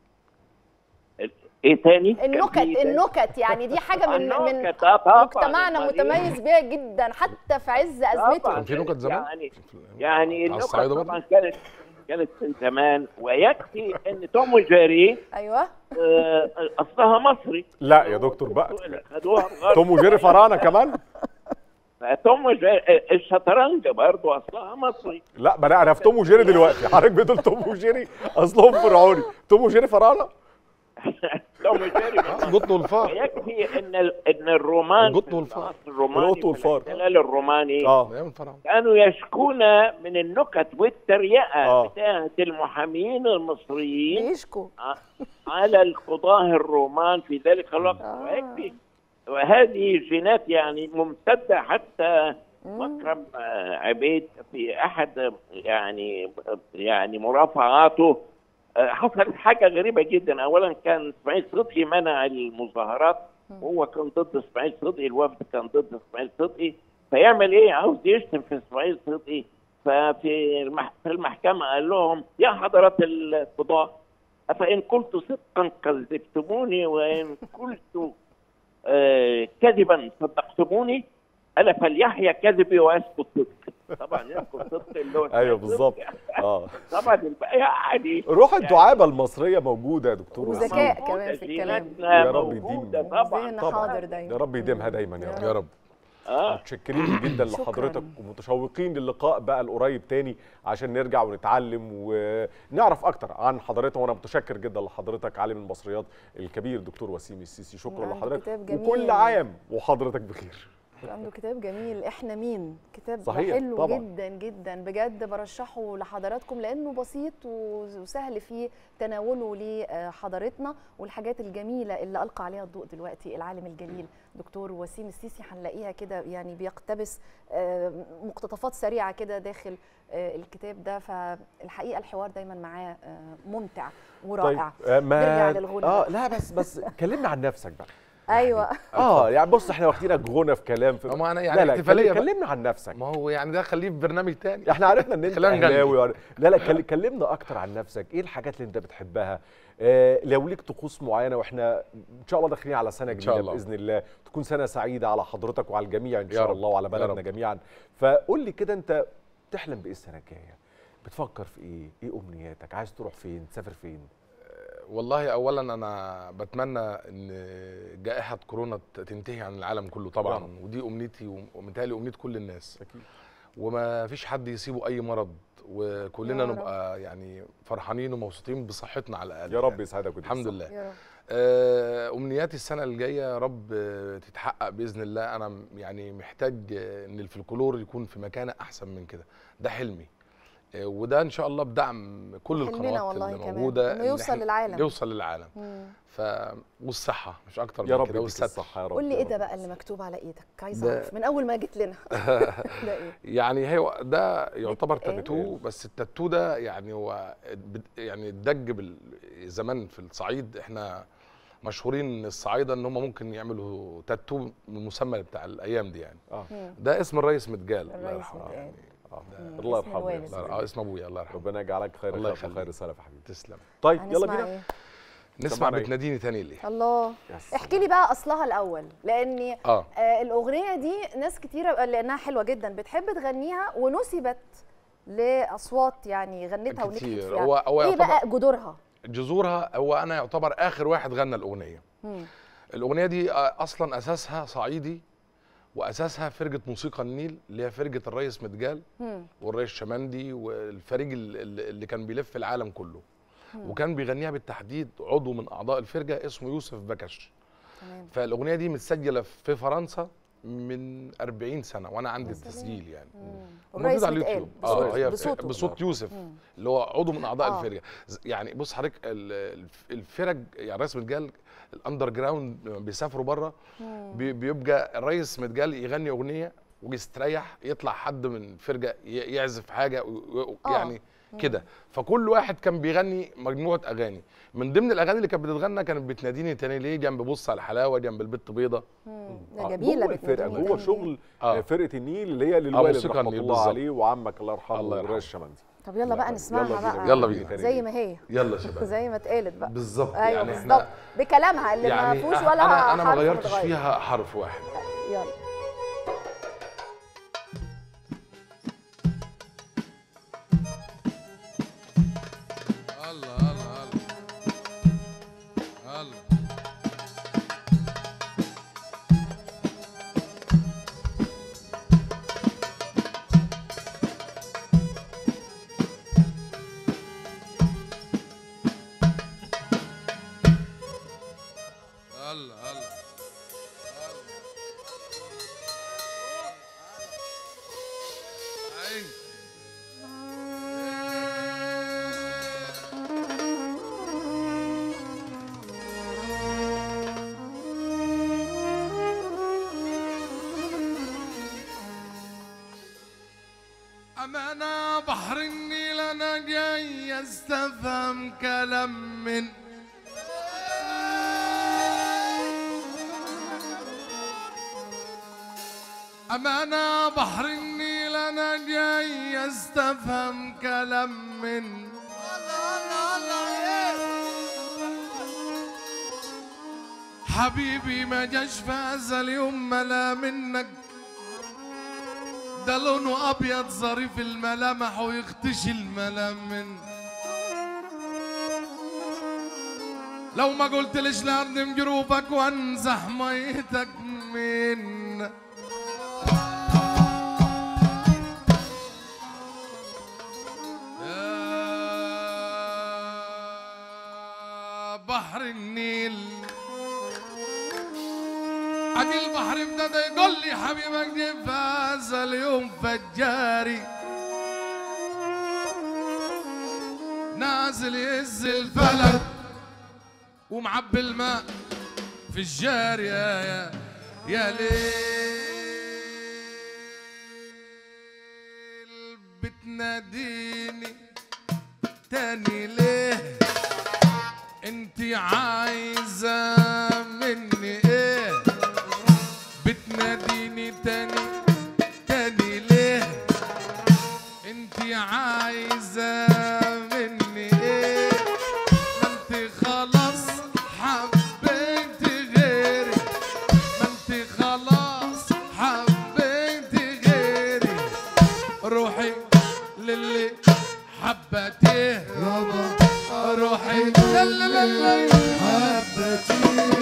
ايه تاني؟ كان النكت في تاني؟ النكت يعني دي حاجه من من النكت، آه، طبعاً، مجتمعنا أمال إيه؟ متميز بيها جدا حتى في عز ازمته طبعاً. في نكت زمان يعني يعني على النكت الصعيدة برضه؟ طبعا كانت كانت من زمان ويكفي ان توم وجيري ايوه آه، اصلها مصري لا يا دكتور بقى خدوها بغرب. توم وجيري فراعنه كمان توم وجيري الشطرنج برضه اصلها مصري لا ما انا عرفت توم وجيري دلوقتي حضرتك بتقول توم وجيري اصلهم فرعوني توم وجيري فراعنه توم وجيري القطن والفار يكفي ان ال- ان الرومان القطن والفار الروماني القط والفار. الاحتلال الروماني اه ايام الفراعنه كانوا يشكون من النكت والتريقه آه. بتاعت المحامين المصريين بيشكوا ع- على القضاه الرومان في ذلك الوقت ويكفي وهذه جينات يعني ممتده حتى مكرم آه، عبيد في احد آه، يعني يعني مرافعاته آه، حصلت حاجه غريبه جدا اولا كان اسماعيل صدقي منع المظاهرات وهو كان ضد اسماعيل صدقي الوفد كان ضد اسماعيل صدقي فيعمل ايه عاوز يشتم في اسماعيل صدقي ففي المح... في المحكمه قال لهم يا حضرات القضاه افان قلت صدقا كذبتموني وان قلت آه كذبا صدقتموني الا فليحيى كذبي ويسكت صدقي طبعا يسكت صدقي اللي هو ايوه بالظبط اه طبعا الباقي يعني روح الدعابه المصريه موجوده يا دكتور وذكاء وسيم. كمان في الكلام جيناتنا يا رب موجودة يديم طبعا ذهن طبعا حاضر دايما يا رب يديمها دايما يا رب يا رب اه متشكرين جدا لحضرتك ومتشوقين للقاء بقى القريب تاني عشان نرجع ونتعلم ونعرف اكتر عن حضرتك وانا متشكر جدا لحضرتك عالم المصريات الكبير دكتور وسيم السيسي شكرا عنده لحضرتك كتاب جميل. وكل عام وحضرتك بخير عنده كتاب جميل احنا مين كتاب صحيح، حلو طبعاً. جدا جدا بجد برشحه لحضراتكم لانه بسيط وسهل في تناوله لحضرتنا والحاجات الجميله اللي القى عليها الضوء دلوقتي العالم الجليل دكتور وسيم السيسي هنلاقيها كده يعني بيقتبس آه، مقتطفات سريعه كده داخل آه، الكتاب ده فالحقيقه الحوار دايما معاه آه، ممتع ورائع طيب آه، ما نرجع للغنى اه بقى. لا بس بس كلمنا عن نفسك بقى ايوه اه يعني بص احنا واخدينك غنى في كلام في ما انا يعني لا لا احتفالية بقى. كلمنا عن نفسك ما هو يعني ده خليه في برنامج تاني احنا عرفنا ان انت خلينا نغني. اهلاوي وعر- لا لا كل- كلمنا اكتر عن نفسك ايه الحاجات اللي انت بتحبها آه لو ليك طقوس معينه واحنا ان شاء الله داخلين على سنه إن شاء جديده الله. باذن الله تكون سنه سعيده على حضرتك وعلى الجميع ان يا شاء رب. الله وعلى يا بلدنا رب. جميعا فقول لي كده انت تحلم بايه السنه الجايه بتفكر في ايه ايه امنياتك عايز تروح فين تسافر فين والله اولا انا بتمنى ان جائحه كورونا ت- تنتهي عن العالم كله يا طبعا رب. ودي امنيتي ومتهيألي امنيه كل الناس اكيد وما فيش حد يصيبه اي مرض وكلنا يا رب. نبقى يعني فرحانين ومبسوطين بصحتنا على الاقل يا رب يعني. يسعدك ويديك الحمد الصحة. لله يا رب. آه، امنياتي السنه الجايه يا رب آه، تتحقق باذن الله انا م- يعني محتاج آه، ان الفلكلور يكون في مكانه احسن من كده ده حلمي آه، وده ان شاء الله بدعم كل حلمنا القنوات والله اللي كمان، موجوده إنه إن يوصل إحنا- للعالم. يوصل للعالم مم. ف والصحه مش اكتر يا من رب كده يديك والستر الصحة يا رب. قول لي ايه ده بقى اللي مكتوب على ايدك عايزه ده- اعرف من اول ما جيت لنا ده ايه يعني هو ده يعتبر إيه؟ تاتو بس التاتو ده يعني هو بد- يعني الدج بال- زمان في الصعيد احنا مشهورين الصعايده ان هم ممكن يعملوا تاتو بالمسمى بتاع الايام دي يعني اه ده اسم الرئيس متجال الله الرئيس يرحمه متقال. يعني آه، ده- الله اسم يرحمه الوالد. الله اه اسم ابويا الله يرحمه ربنا يجعلك خير الله خلق وخير يخليك. سلف يا حبيبي تسلم طيب يلا هنسمع بينا إيه؟ نسمع سمعنا إيه؟ بتناديني تاني ليه الله احكي لي بقى اصلها الاول لاني اه آه الاغنيه دي ناس كتيره لانها حلوه جدا بتحب تغنيها ونسبت لاصوات يعني غنتها ونجحت كتير. فيها هو- هو ايه يعتبر- بقى جذورها جذورها هو انا يعتبر اخر واحد غنى الاغنيه مم. الاغنيه دي آه، اصلا اساسها صعيدي واساسها فرقه موسيقى النيل اللي هي فرقه الريس متجال مم. والريس شمندي والفريق ال- ال- اللي كان بيلف العالم كله مم. وكان بيغنيها بالتحديد عضو من اعضاء الفرقه اسمه يوسف بكش تمام فالاغنيه دي متسجله في فرنسا من 40 سنه وانا عندي التسجيل يعني والريس موجود على متقال اليوتيوب بصوت- اه هي بصوته. بصوت يوسف مم. اللي هو عضو من اعضاء آه. الفرقه ز- يعني بص حضرتك ال- الف- الفرق يعني رئيس متجال الاندر جراوند لما بيسافروا بره مم. بي- بيبقى الرئيس متجال يغني اغنيه ويستريح يطلع حد من الفرقه ي- يعزف حاجه و- و- آه. يعني مم. كده فكل واحد كان بيغني مجموعه اغاني من ضمن الاغاني اللي كانت بتتغنى كانت بتناديني تاني ليه جنب بص على الحلاوه جنب البت بيضه مم. آه، ده جميله جوه الفرقه بتناديني جوه تاني. شغل آه. آه. فرقه النيل اللي هي للوالد موسيقى رحمه النيل الله بالظبط. عليه وعمك الله يرحمه الله الرئيس يرحمه. شمندي طب يلا بقى نسمعها يلا بينا. بقى يلا بينا. زي ما هي يلا يا شباب زي ما اتقالت بقى بالظبط ايوه يعني بالظبط احنا بكلامها اللي ما فيهوش أ- ولا انا انا ما حرف غيرتش متغير. فيها حرف واحد يلا الله الله الله الله الله الله الله أمانة بحر النيل أنا جاي أستفهم كلام من أمانة بحر النيل أنا جاي أستفهم كلام من حبيبي ما جاش في هذا اليوم ملا منك ده لونه ابيض ظريف الملامح ويختشي الملام من لو ما قلت ليش لاردم جروفك وانزح ميتك من يا بحر النيل ادي البحر ابتدى يقول لي حبيبك جيب في هذا اليوم فجاري نازل يهز الفلك ومعبي الماء في الجاري يا يا يا ليل بتناديني تاني ليه انت عايزة مني ايه عايزة مني ايه ما انت خلاص حبيت غيري ما انت خلاص حبيت غيري روحي للي حبتيه يابا روحي للي حبتيه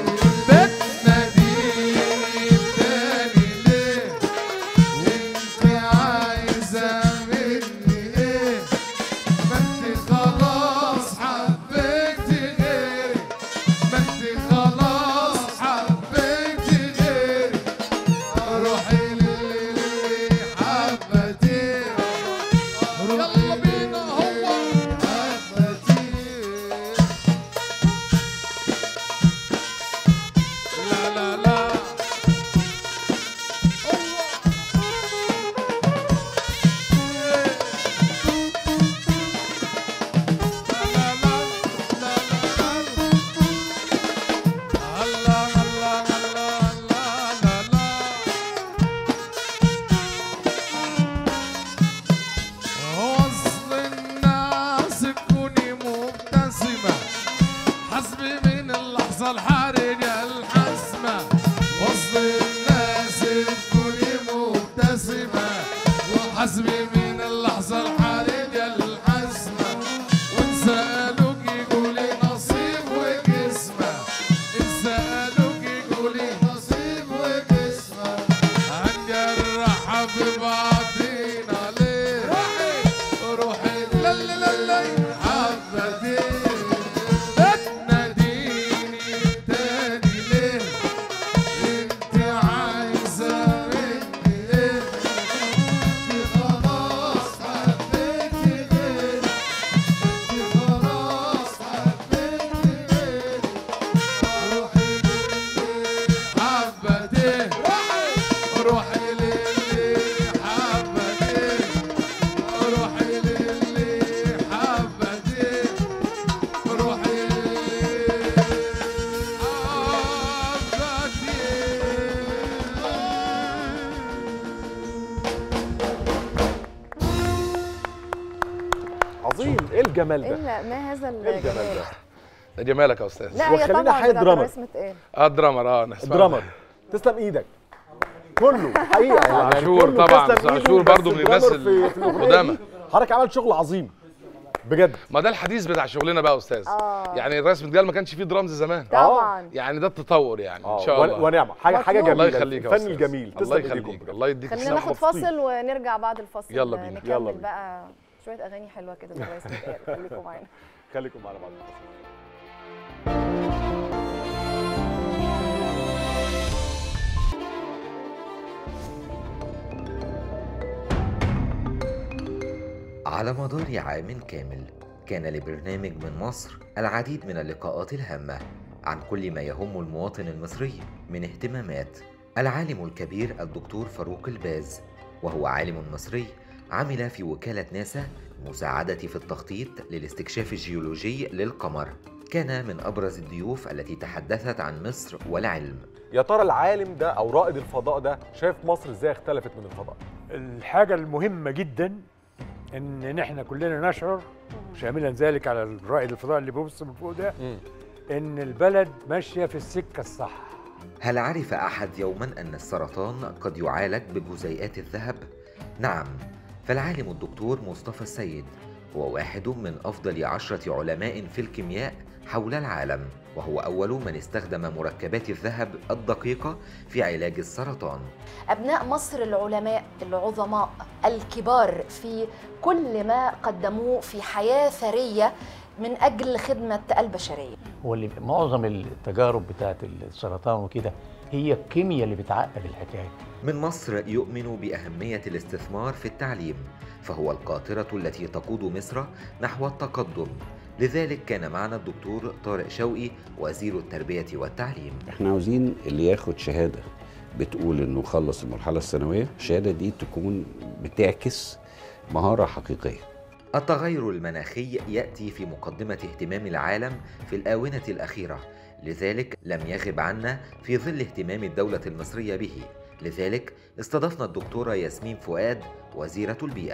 بتناديني تاني ليه انت عايزة مني ايه ما انت خلاص حبيت غيري ما انت خلاص حبيت غيري روحي للي حبتيه يلا بينا هو حبتيه لا لا لا وسط الناس تكوني مبتسمة حسبي من اللحظة الحرجة الحاسمة وسط الناس تكوني مبتسمة وحسبي من اللحظة الحرجة الحاسمة وإن سألوك يقولي نصيب وجسمة إن سألوك يقولي نصيب وجسمة هنجرح ببعضينا ليه روحي للي للي حبتي بتناديني تاني ليه انت عايزة مني ايه انت خلاص حبيتي غيري انت خلاص حبيتي غيري روحي للي حبتي روحي للي حبتي روحي للي حبتي روحي عظيم ايه الجمال ده الا ما هذا ايه الجمال الجمال ده ده جمالك يا استاذ لا هي وخلينا طبعا حي ده درامر. رسمة ايه اه درامر اه أنا اسمع. درامر تسلم ايدك كله حقيقه يعني عاشور كله طبعا، تسلم بس إيده، عاشور بس برضو من الناس درامر في- في الأغنية القدامى. دي حضرتك عملت شغل عظيم بجد ما ده الحديث بتاع شغلنا بقى يا استاذ آه. يعني الرسم الجال ما كانش فيه درامز زمان طبعا يعني ده التطور يعني ان آه، شاء ون- الله ونعمة. حاجة- حاجة مطلوب. الله جميلة. يخليك يا الفن أستاذ. الجميل. الله تسلم يخليك إيديكم. الله يديك خلينا الصحة. ناخد فاصل ونرجع بعد الفاصل يلا بينا. نكمل يلا بينا. بقى شويه اغاني حلوه كده زي رسمة ايه خليكم معانا خليكم معانا بعد الفاصل على مدار عام كامل كان لبرنامج من مصر العديد من اللقاءات الهامة عن كل ما يهم المواطن المصري من اهتمامات العالم الكبير الدكتور فاروق الباز وهو عالم مصري عمل في وكالة ناسا مساعدة في التخطيط للاستكشاف الجيولوجي للقمر كان من أبرز الضيوف التي تحدثت عن مصر والعلم يا ترى العالم ده او رائد الفضاء ده شايف مصر ازاي اختلفت من الفضاء الحاجة المهمة جدا ان نحن كلنا نشعر شاملا ذلك على رائد الفضاء اللي بيبص من فوق ده ان البلد ماشية في السكة الصح هل عرف أحد يوما أن السرطان قد يعالج بجزيئات الذهب؟ نعم فالعالم الدكتور مصطفى السيد هو واحد من أفضل عشرة علماء في الكيمياء حول العالم وهو أول من استخدم مركبات الذهب الدقيقة في علاج السرطان أبناء مصر العلماء العظماء الكبار في كل ما قدموه في حياة ثرية من أجل خدمة البشرية هو اللي معظم التجارب بتاعت السرطان وكده هي الكيمياء اللي بتعقد الحكايه من مصر يؤمن بأهمية الاستثمار في التعليم فهو القاطرة التي تقود مصر نحو التقدم لذلك كان معنا الدكتور طارق شوقي وزير التربية والتعليم احنا عاوزين اللي ياخد شهاده بتقول انه خلص المرحله الثانويه الشهاده دي تكون بتعكس مهاره حقيقيه التغير المناخي يأتي في مقدمة اهتمام العالم في الآونة الأخيرة لذلك لم يغب عنا في ظل اهتمام الدولة المصرية به لذلك استضفنا الدكتورة ياسمين فؤاد وزيرة البيئة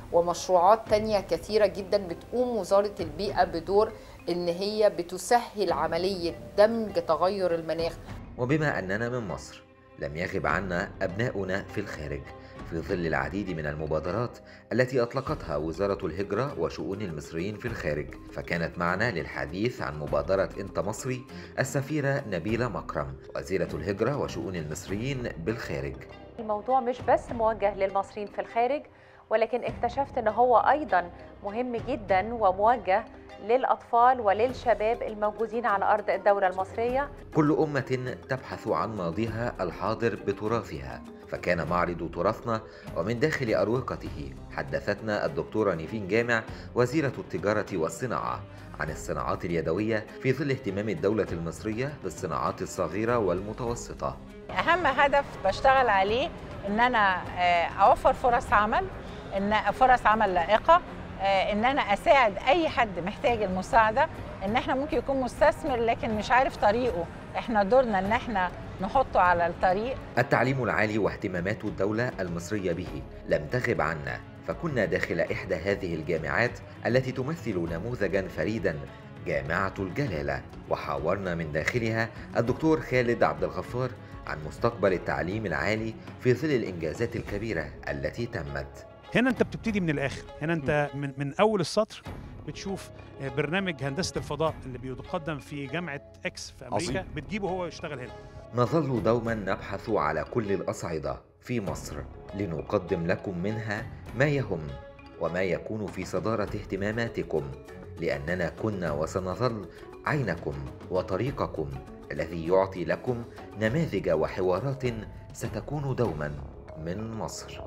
ومشروعات تانية كثيرة جدا بتقوم وزارة البيئة بدور إن هي بتسهل عملية دمج تغير المناخ وبما أننا من مصر لم يغب عنا أبناؤنا في الخارج في ظل العديد من المبادرات التي أطلقتها وزارة الهجرة وشؤون المصريين في الخارج فكانت معنا للحديث عن مبادرة أنت مصري السفيرة نبيلة مكرم وزيرة الهجرة وشؤون المصريين بالخارج الموضوع مش بس موجه للمصريين في الخارج ولكن اكتشفت ان هو ايضا مهم جدا وموجه للاطفال وللشباب الموجودين على ارض الدوله المصريه كل أمة تبحث عن ماضيها الحاضر بتراثها فكان معرض تراثنا ومن داخل أروقته حدثتنا الدكتورة نيفين جامع وزيرة التجارة والصناعة عن الصناعات اليدوية في ظل اهتمام الدولة المصرية بالصناعات الصغيرة والمتوسطة اهم هدف بشتغل عليه ان انا آه، اوفر فرص عمل ان فرص عمل لائقه آه، ان انا اساعد اي حد محتاج المساعده ان احنا ممكن يكون مستثمر لكن مش عارف طريقه احنا دورنا ان احنا نحطه على الطريق التعليم العالي واهتمامات الدولة المصرية به لم تغب عنا فكنا داخل إحدى هذه الجامعات التي تمثل نموذجا فريدا جامعة الجلالة وحاورنا من داخلها الدكتور خالد عبد الغفار عن مستقبل التعليم العالي في ظل الإنجازات الكبيرة التي تمت هنا انت بتبتدي من الاخر هنا انت من, من اول السطر بتشوف برنامج هندسه الفضاء اللي بيقدم في جامعه اكس في امريكا عظيم. بتجيبه هو يشتغل هنا نظل دوما نبحث على كل الأصعدة في مصر لنقدم لكم منها ما يهم وما يكون في صدارة اهتماماتكم لأننا كنا وسنظل عينكم وطريقكم الذي يعطي لكم نماذج وحوارات ستكون دوما من مصر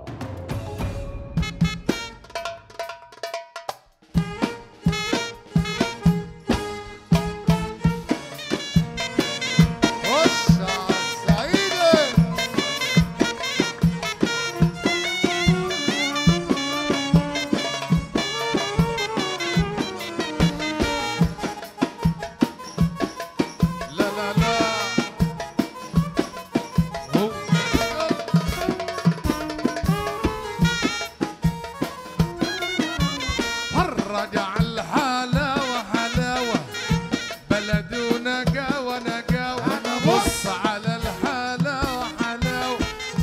لا لا لا هو فرج على الحلاوة حلاوة بلدنا قاوة نقاوة أنا بص على الحلاوة حلاوة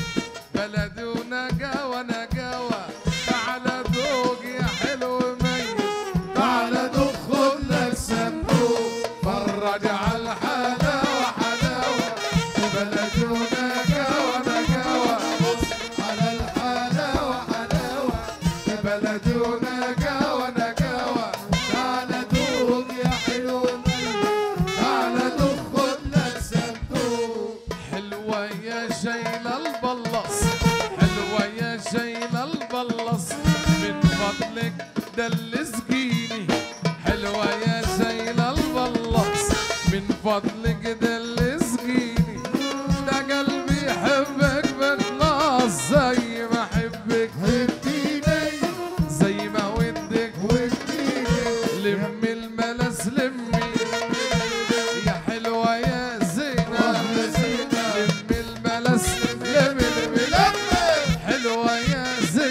بلدنا قاوة نقاوة تعال ذوق يا حلو ميت تعال ذوق خد لك صندوق فرج على الحلاوة حلاوة بلدنا قاوة نقاوة بص على الحلاوة حلاوة بلدنا قاوة نقاوة تعال ذوق يا حلو تعال ذوق خد لك صندوق حلوة يا شيلة البلص حلوة يا شيلة البلص من فضلك دل سقيني حلوة يا شيلة البلص من فضلك دل سقيني ده قلبي يحبك بالنص زي ما احبك اديني زي ما ودك وديني لم الملس لمي يا حلوة يا زينة لم الملس لمي لمي لمي حلوة يا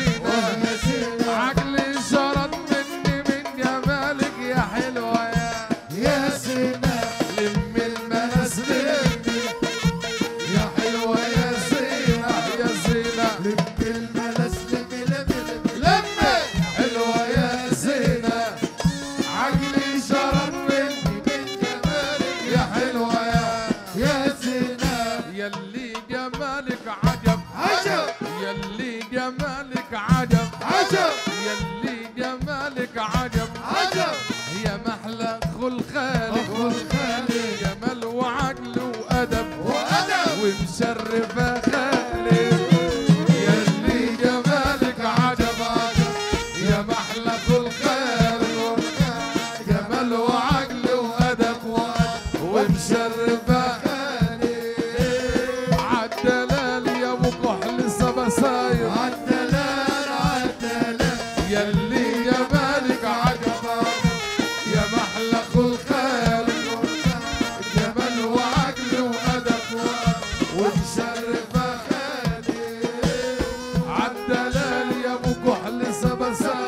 زينة عقلي شرد مني من جمالك يا حلوة يا يا زينة لم الملس لمي يا حلوة يا زينة يا زينة لم الملس لمي لمي لمي لمي حلوة يا زينة عقلي شرد مني من جمالك يا حلوة يا يا زينة يلي جمالك عجب عجب يلي جمالك عجب عجب يلي جمالك عجب عجب يا محلى خلخالك خلخالك جمال وعقل وأدب وأدب ومشرفة خالك يلي جمالك عجب عجب يا محلى خلخالك جمال وعقل وأدب وأدب ومشرفة عالدلال يا ابو كحل سبساير عالدلال عالدلال يلي جمالك عجب يا محلى خلخال جمال وعقل وادب ومشرفه عالدلال يا ابو كحل سبساير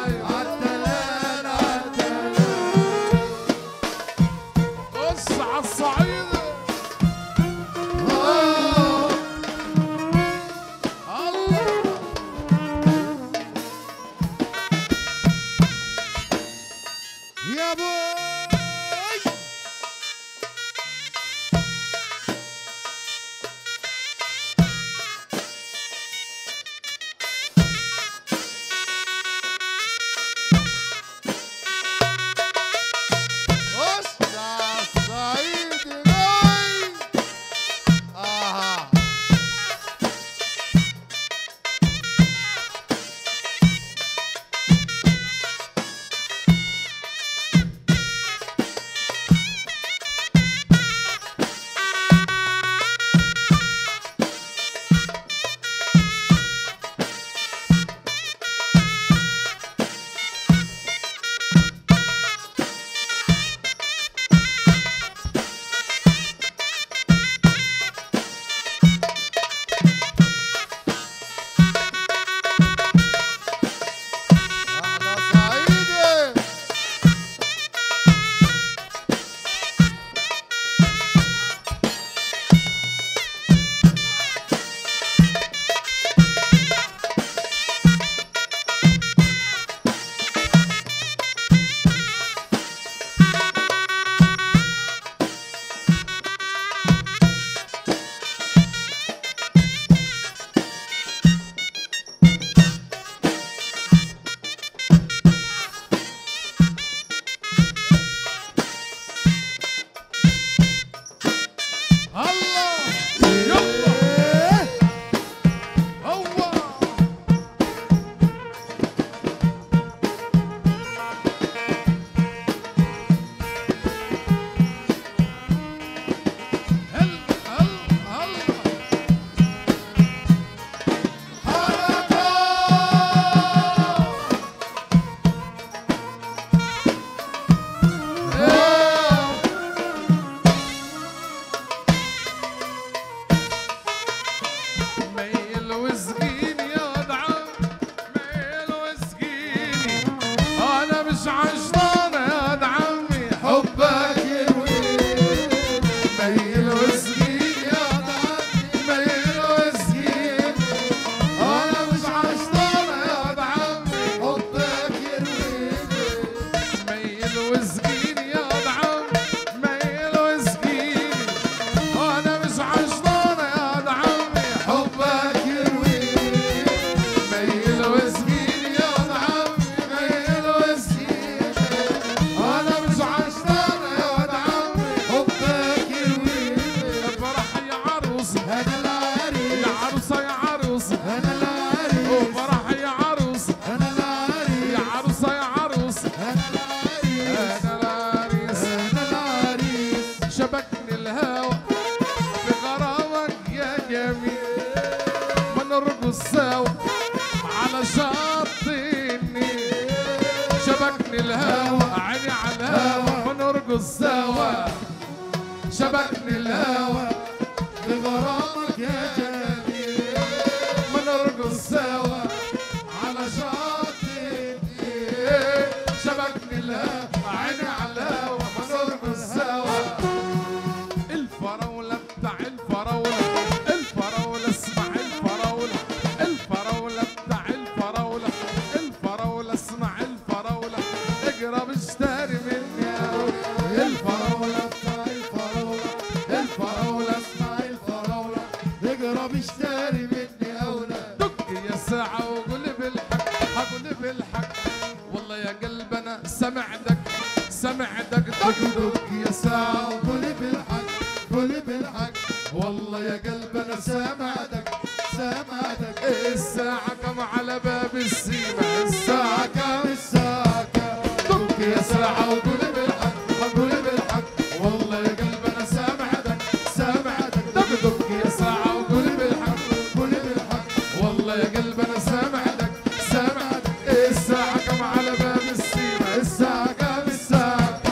الهوى عيني على الهوى ونرقص سوا شبكني الهوى بغرامك يا جميل ما نرقص سوا على شاطئ شبكني الهوى عيني على الهوى ما نرقص سوا الفراولة بتاع الفراولة الفراولة اسمع الفراولة الفراولة بتاع الفراولة الفراولة اسمع الفراولة اقرب اشتري مني أوي الفراولة بتاع الفراولة الفراولة اسمع الفراولة اقرب اشتري مني أولى دق يا ساعة وقول بالحق هقول بالحق والله يا قلب أنا سمعتك سمعتك دق دق يا ساعة وقول بالحق قول بالحق والله يا قلب أنا سمعتك سمعتك إيه الساعة كم على باب السيما الساعة كم الساعة كم دق يا ساعة وقول بالحق قول بالحق والله يا قلب أنا سمعتك سمعتك دق دق يا ساعة وقول بالحق قول بالحق والله يا قلب أنا سمعتك سمعتك إيه الساعة كم على باب السيما الساعة كم الساعة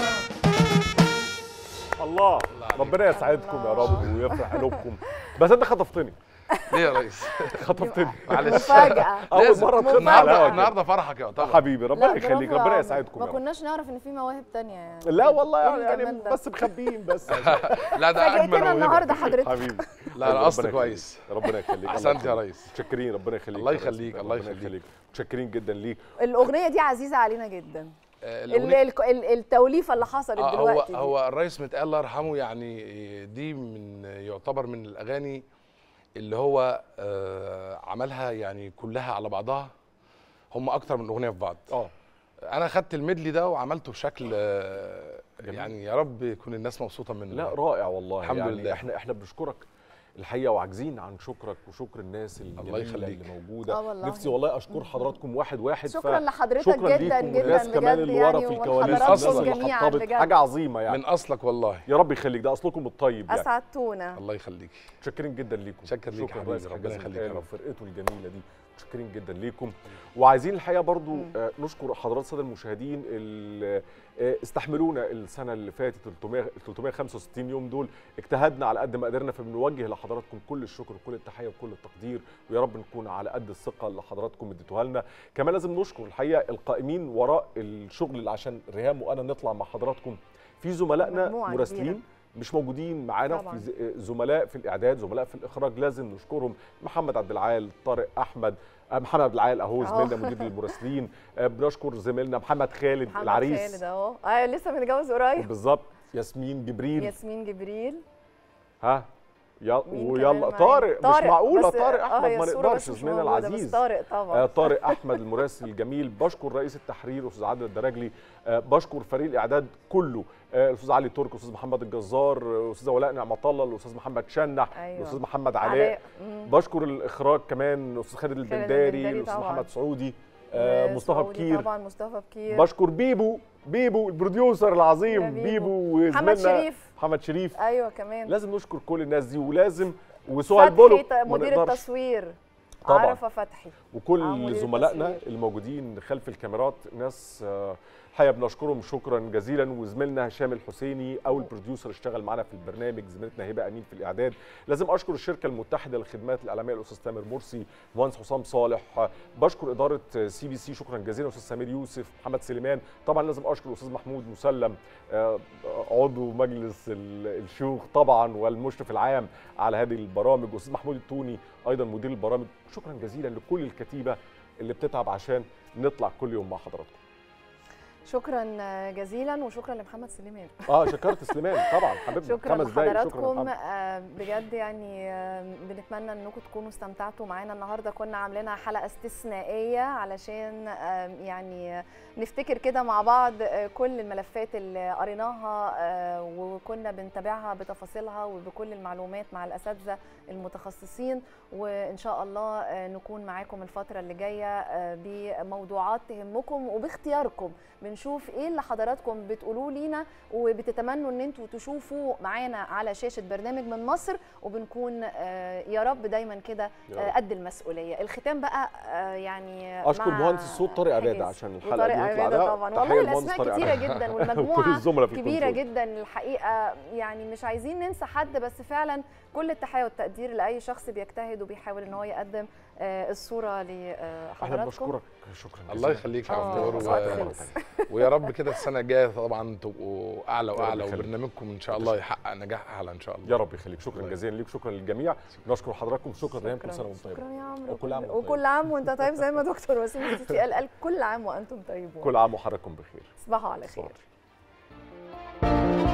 الله ربنا يسعدكم يا رب ويفرح قلوبكم بس انت خطفتني ليه يا ريس؟ خطفتني معلش مفاجأة. اول لازم. مره تخطف النهارده على الهوا النهارده كده. فرحك يا طبعا حبيبي ربنا لا، يخليك برافو ربنا يا يسعدكم ما يا رب كناش نعرف ان في مواهب تانية يعني لا والله إيه يعني الجمال ده؟ بس مخبيين بس لا ده اجمل فاجئتنا موهبة. النهارده حضرتك حبيبي لا لا ربنا اصل يخليك. كويس ربنا يخليك احسنت يا ريس متشكرين ربنا يخليك الله يا ريس. يخليك، الله ربنا يخليك. متشكرين جدا ليك الاغنيه دي عزيزه علينا جدا آه، ال- الأغنية- ال- ال- التوليفه اللي حصلت آه، هو دلوقتي دي. هو الرئيس متقال الله يرحمه يعني دي من يعتبر من الاغاني اللي هو آه، عملها يعني كلها على بعضها هم اكتر من اغنيه في بعض اه انا خدت الميدلي ده وعملته بشكل آه، يعني يا رب يكون الناس مبسوطه منه لا رائع والله الحمد يعني لله. احنا احنا بنشكرك الحقيقه وعاجزين عن شكرك وشكر الناس الجميله يخليك. اللي موجوده آه والله. نفسي والله اشكر حضراتكم واحد واحد شكراً ف- لحضرتك شكرا جداً ليكم جداً والناس كمان بجد اللي ورا يعني في الكواليس ولحضراتكم الناس اللي جميعاً حطبت. بجد. حاجه عظيمه يعني من اصلك والله يا رب يخليك ده اصلكم الطيب يعني اسعدتونا الله يخليك متشكرين جدا ليكم شكر ليك شكرا حبيبي، رئيس ربنا حجاز يخليك الآلة يا رب. وفرقته الجميله دي متشكرين جدا ليكم وعايزين الحقيقه برضو آه، نشكر حضرات الساده المشاهدين اللي آه، استحملونا السنه اللي فاتت 300 365 يوم دول اجتهدنا على قد ما قدرنا فبنوجه لحضراتكم كل الشكر وكل التحيه وكل التقدير ويا رب نكون على قد الثقه اللي حضراتكم اديتوها لنا كمان لازم نشكر الحقيقه القائمين وراء الشغل اللي عشان ريهام وانا نطلع مع حضراتكم في زملائنا مجموعة مراسلين كبيرة. مش موجودين معانا طبعاً. في ز- زملاء في الاعداد زملاء في الاخراج لازم نشكرهم محمد عبد العال طارق احمد آه، محمد عبد العال اهو أهو. زميلنا مدير المراسلين آه، بنشكر زميلنا محمد خالد محمد العريس خالد اهو ايوه لسه متجوز قريب بالظبط ياسمين جبريل ياسمين جبريل ها يا مين ويلا كمان معانا؟ طارق, طارق، مش معقوله بس- طارق آه، احمد هي ما الصورة نقدرش بس مش زميلنا موجودة، بس العزيز طارق طبعاً. آه طارق احمد المراسل الجميل بشكر رئيس التحرير استاذ عادل الدراجلي آه بشكر فريق الاعداد كله آه، الاستاذ علي ترك الاستاذ محمد الجزار آه، الاستاذ ولاء نعمه الله الاستاذ محمد شنح أيوة. الاستاذ محمد علاء. علاء مم. بشكر الاخراج كمان الاستاذ خالد البنداري البنداري الاستاذ طبعاً. محمد سعودي آه، مصطفى سعودي بكير طبعا مصطفى بكير بشكر بيبو بيبو البروديوسر العظيم يا بيبو, بيبو. محمد وزميلنا شريف. محمد شريف ايوه كمان لازم نشكر كل الناس دي ولازم وسهى فتحي البولو ط- ما مدير نقدرش. التصوير طبعاً. عرفه فتحي آه، وكل مدير زملائنا التصوير. الموجودين خلف الكاميرات ناس آه، الحقيقه بنشكرهم شكرا جزيلا وزميلنا هشام الحسيني او البروديوسر اشتغل معانا في البرنامج زميلتنا هبه امين في الاعداد لازم اشكر الشركه المتحده للخدمات الاعلاميه الاستاذ تامر مرسي مهندس حسام صالح آه، بشكر اداره سي بي سي شكرا جزيلا استاذ سمير يوسف محمد سليمان طبعا لازم اشكر الاستاذ محمود مسلم آه، عضو مجلس ال- الشيوخ طبعا والمشرف العام على هذه البرامج واستاذ محمود التوني ايضا مدير البرامج شكرا جزيلا لكل الكتيبه اللي بتتعب عشان نطلع كل يوم مع حضراتكم شكرا جزيلا وشكرا لمحمد سليمان اه شكرت سليمان طبعا حبيبنا شكرا خمس دقايق شكرا لحضراتكم محمد. آه، بجد يعني آه، بنتمنى انكم تكونوا استمتعتوا معانا النهارده كنا عاملينها حلقه استثنائيه علشان آه، يعني نفتكر كده مع بعض آه، كل الملفات اللي قريناها آه، وكنا بنتابعها بتفاصيلها وبكل المعلومات مع الاساتذه المتخصصين وان شاء الله آه، نكون معاكم الفتره اللي جايه آه، بموضوعات تهمكم وباختياركم بنشوف ونشوف ايه اللي حضراتكم بتقولوه لينا وبتتمنوا ان انتوا تشوفوا معانا على شاشه برنامج من مصر وبنكون آه، يا رب دايما كده يا رب. آه، قد المسؤوليه الختام بقى آه، يعني اشكر مع مهندس الصوت طارق عباده حجاز. عشان الحلقه وطارق دي يطلع عبادة ده طبعا تحية والله للمهندس الاسماء طارق كتيره عبادة. جدا وكل والمجموعه الزملاء في كبيره الكنترول. جدا الحقيقه يعني مش عايزين ننسى حد بس فعلا كل التحيه والتقدير لاي شخص بيجتهد وبيحاول ان هو يقدم آه، الصوره احنا لحضراتكم بنشكرك شكرا الله يخليك يا آه، عبد النور الوقت و... خلص. ويا رب كده السنه الجايه طبعا تبقوا اعلى يا رب واعلى يخليك. وبرنامجكم ان شاء الله يحقق نجاح اعلى ان شاء الله يا رب يخليك شكرا جزيلا ليك شكرا للجميع نشكر حضراتكم شكرا ريهام كل سنه وانتم طيبين شكرا يا عمرو وكل عام وانتم وكل عام وانت طيب زي ما دكتور وسيم السيسي قال قال كل عام وانتم طيبون كل عام وحضراتكم بخير تصبحوا على خير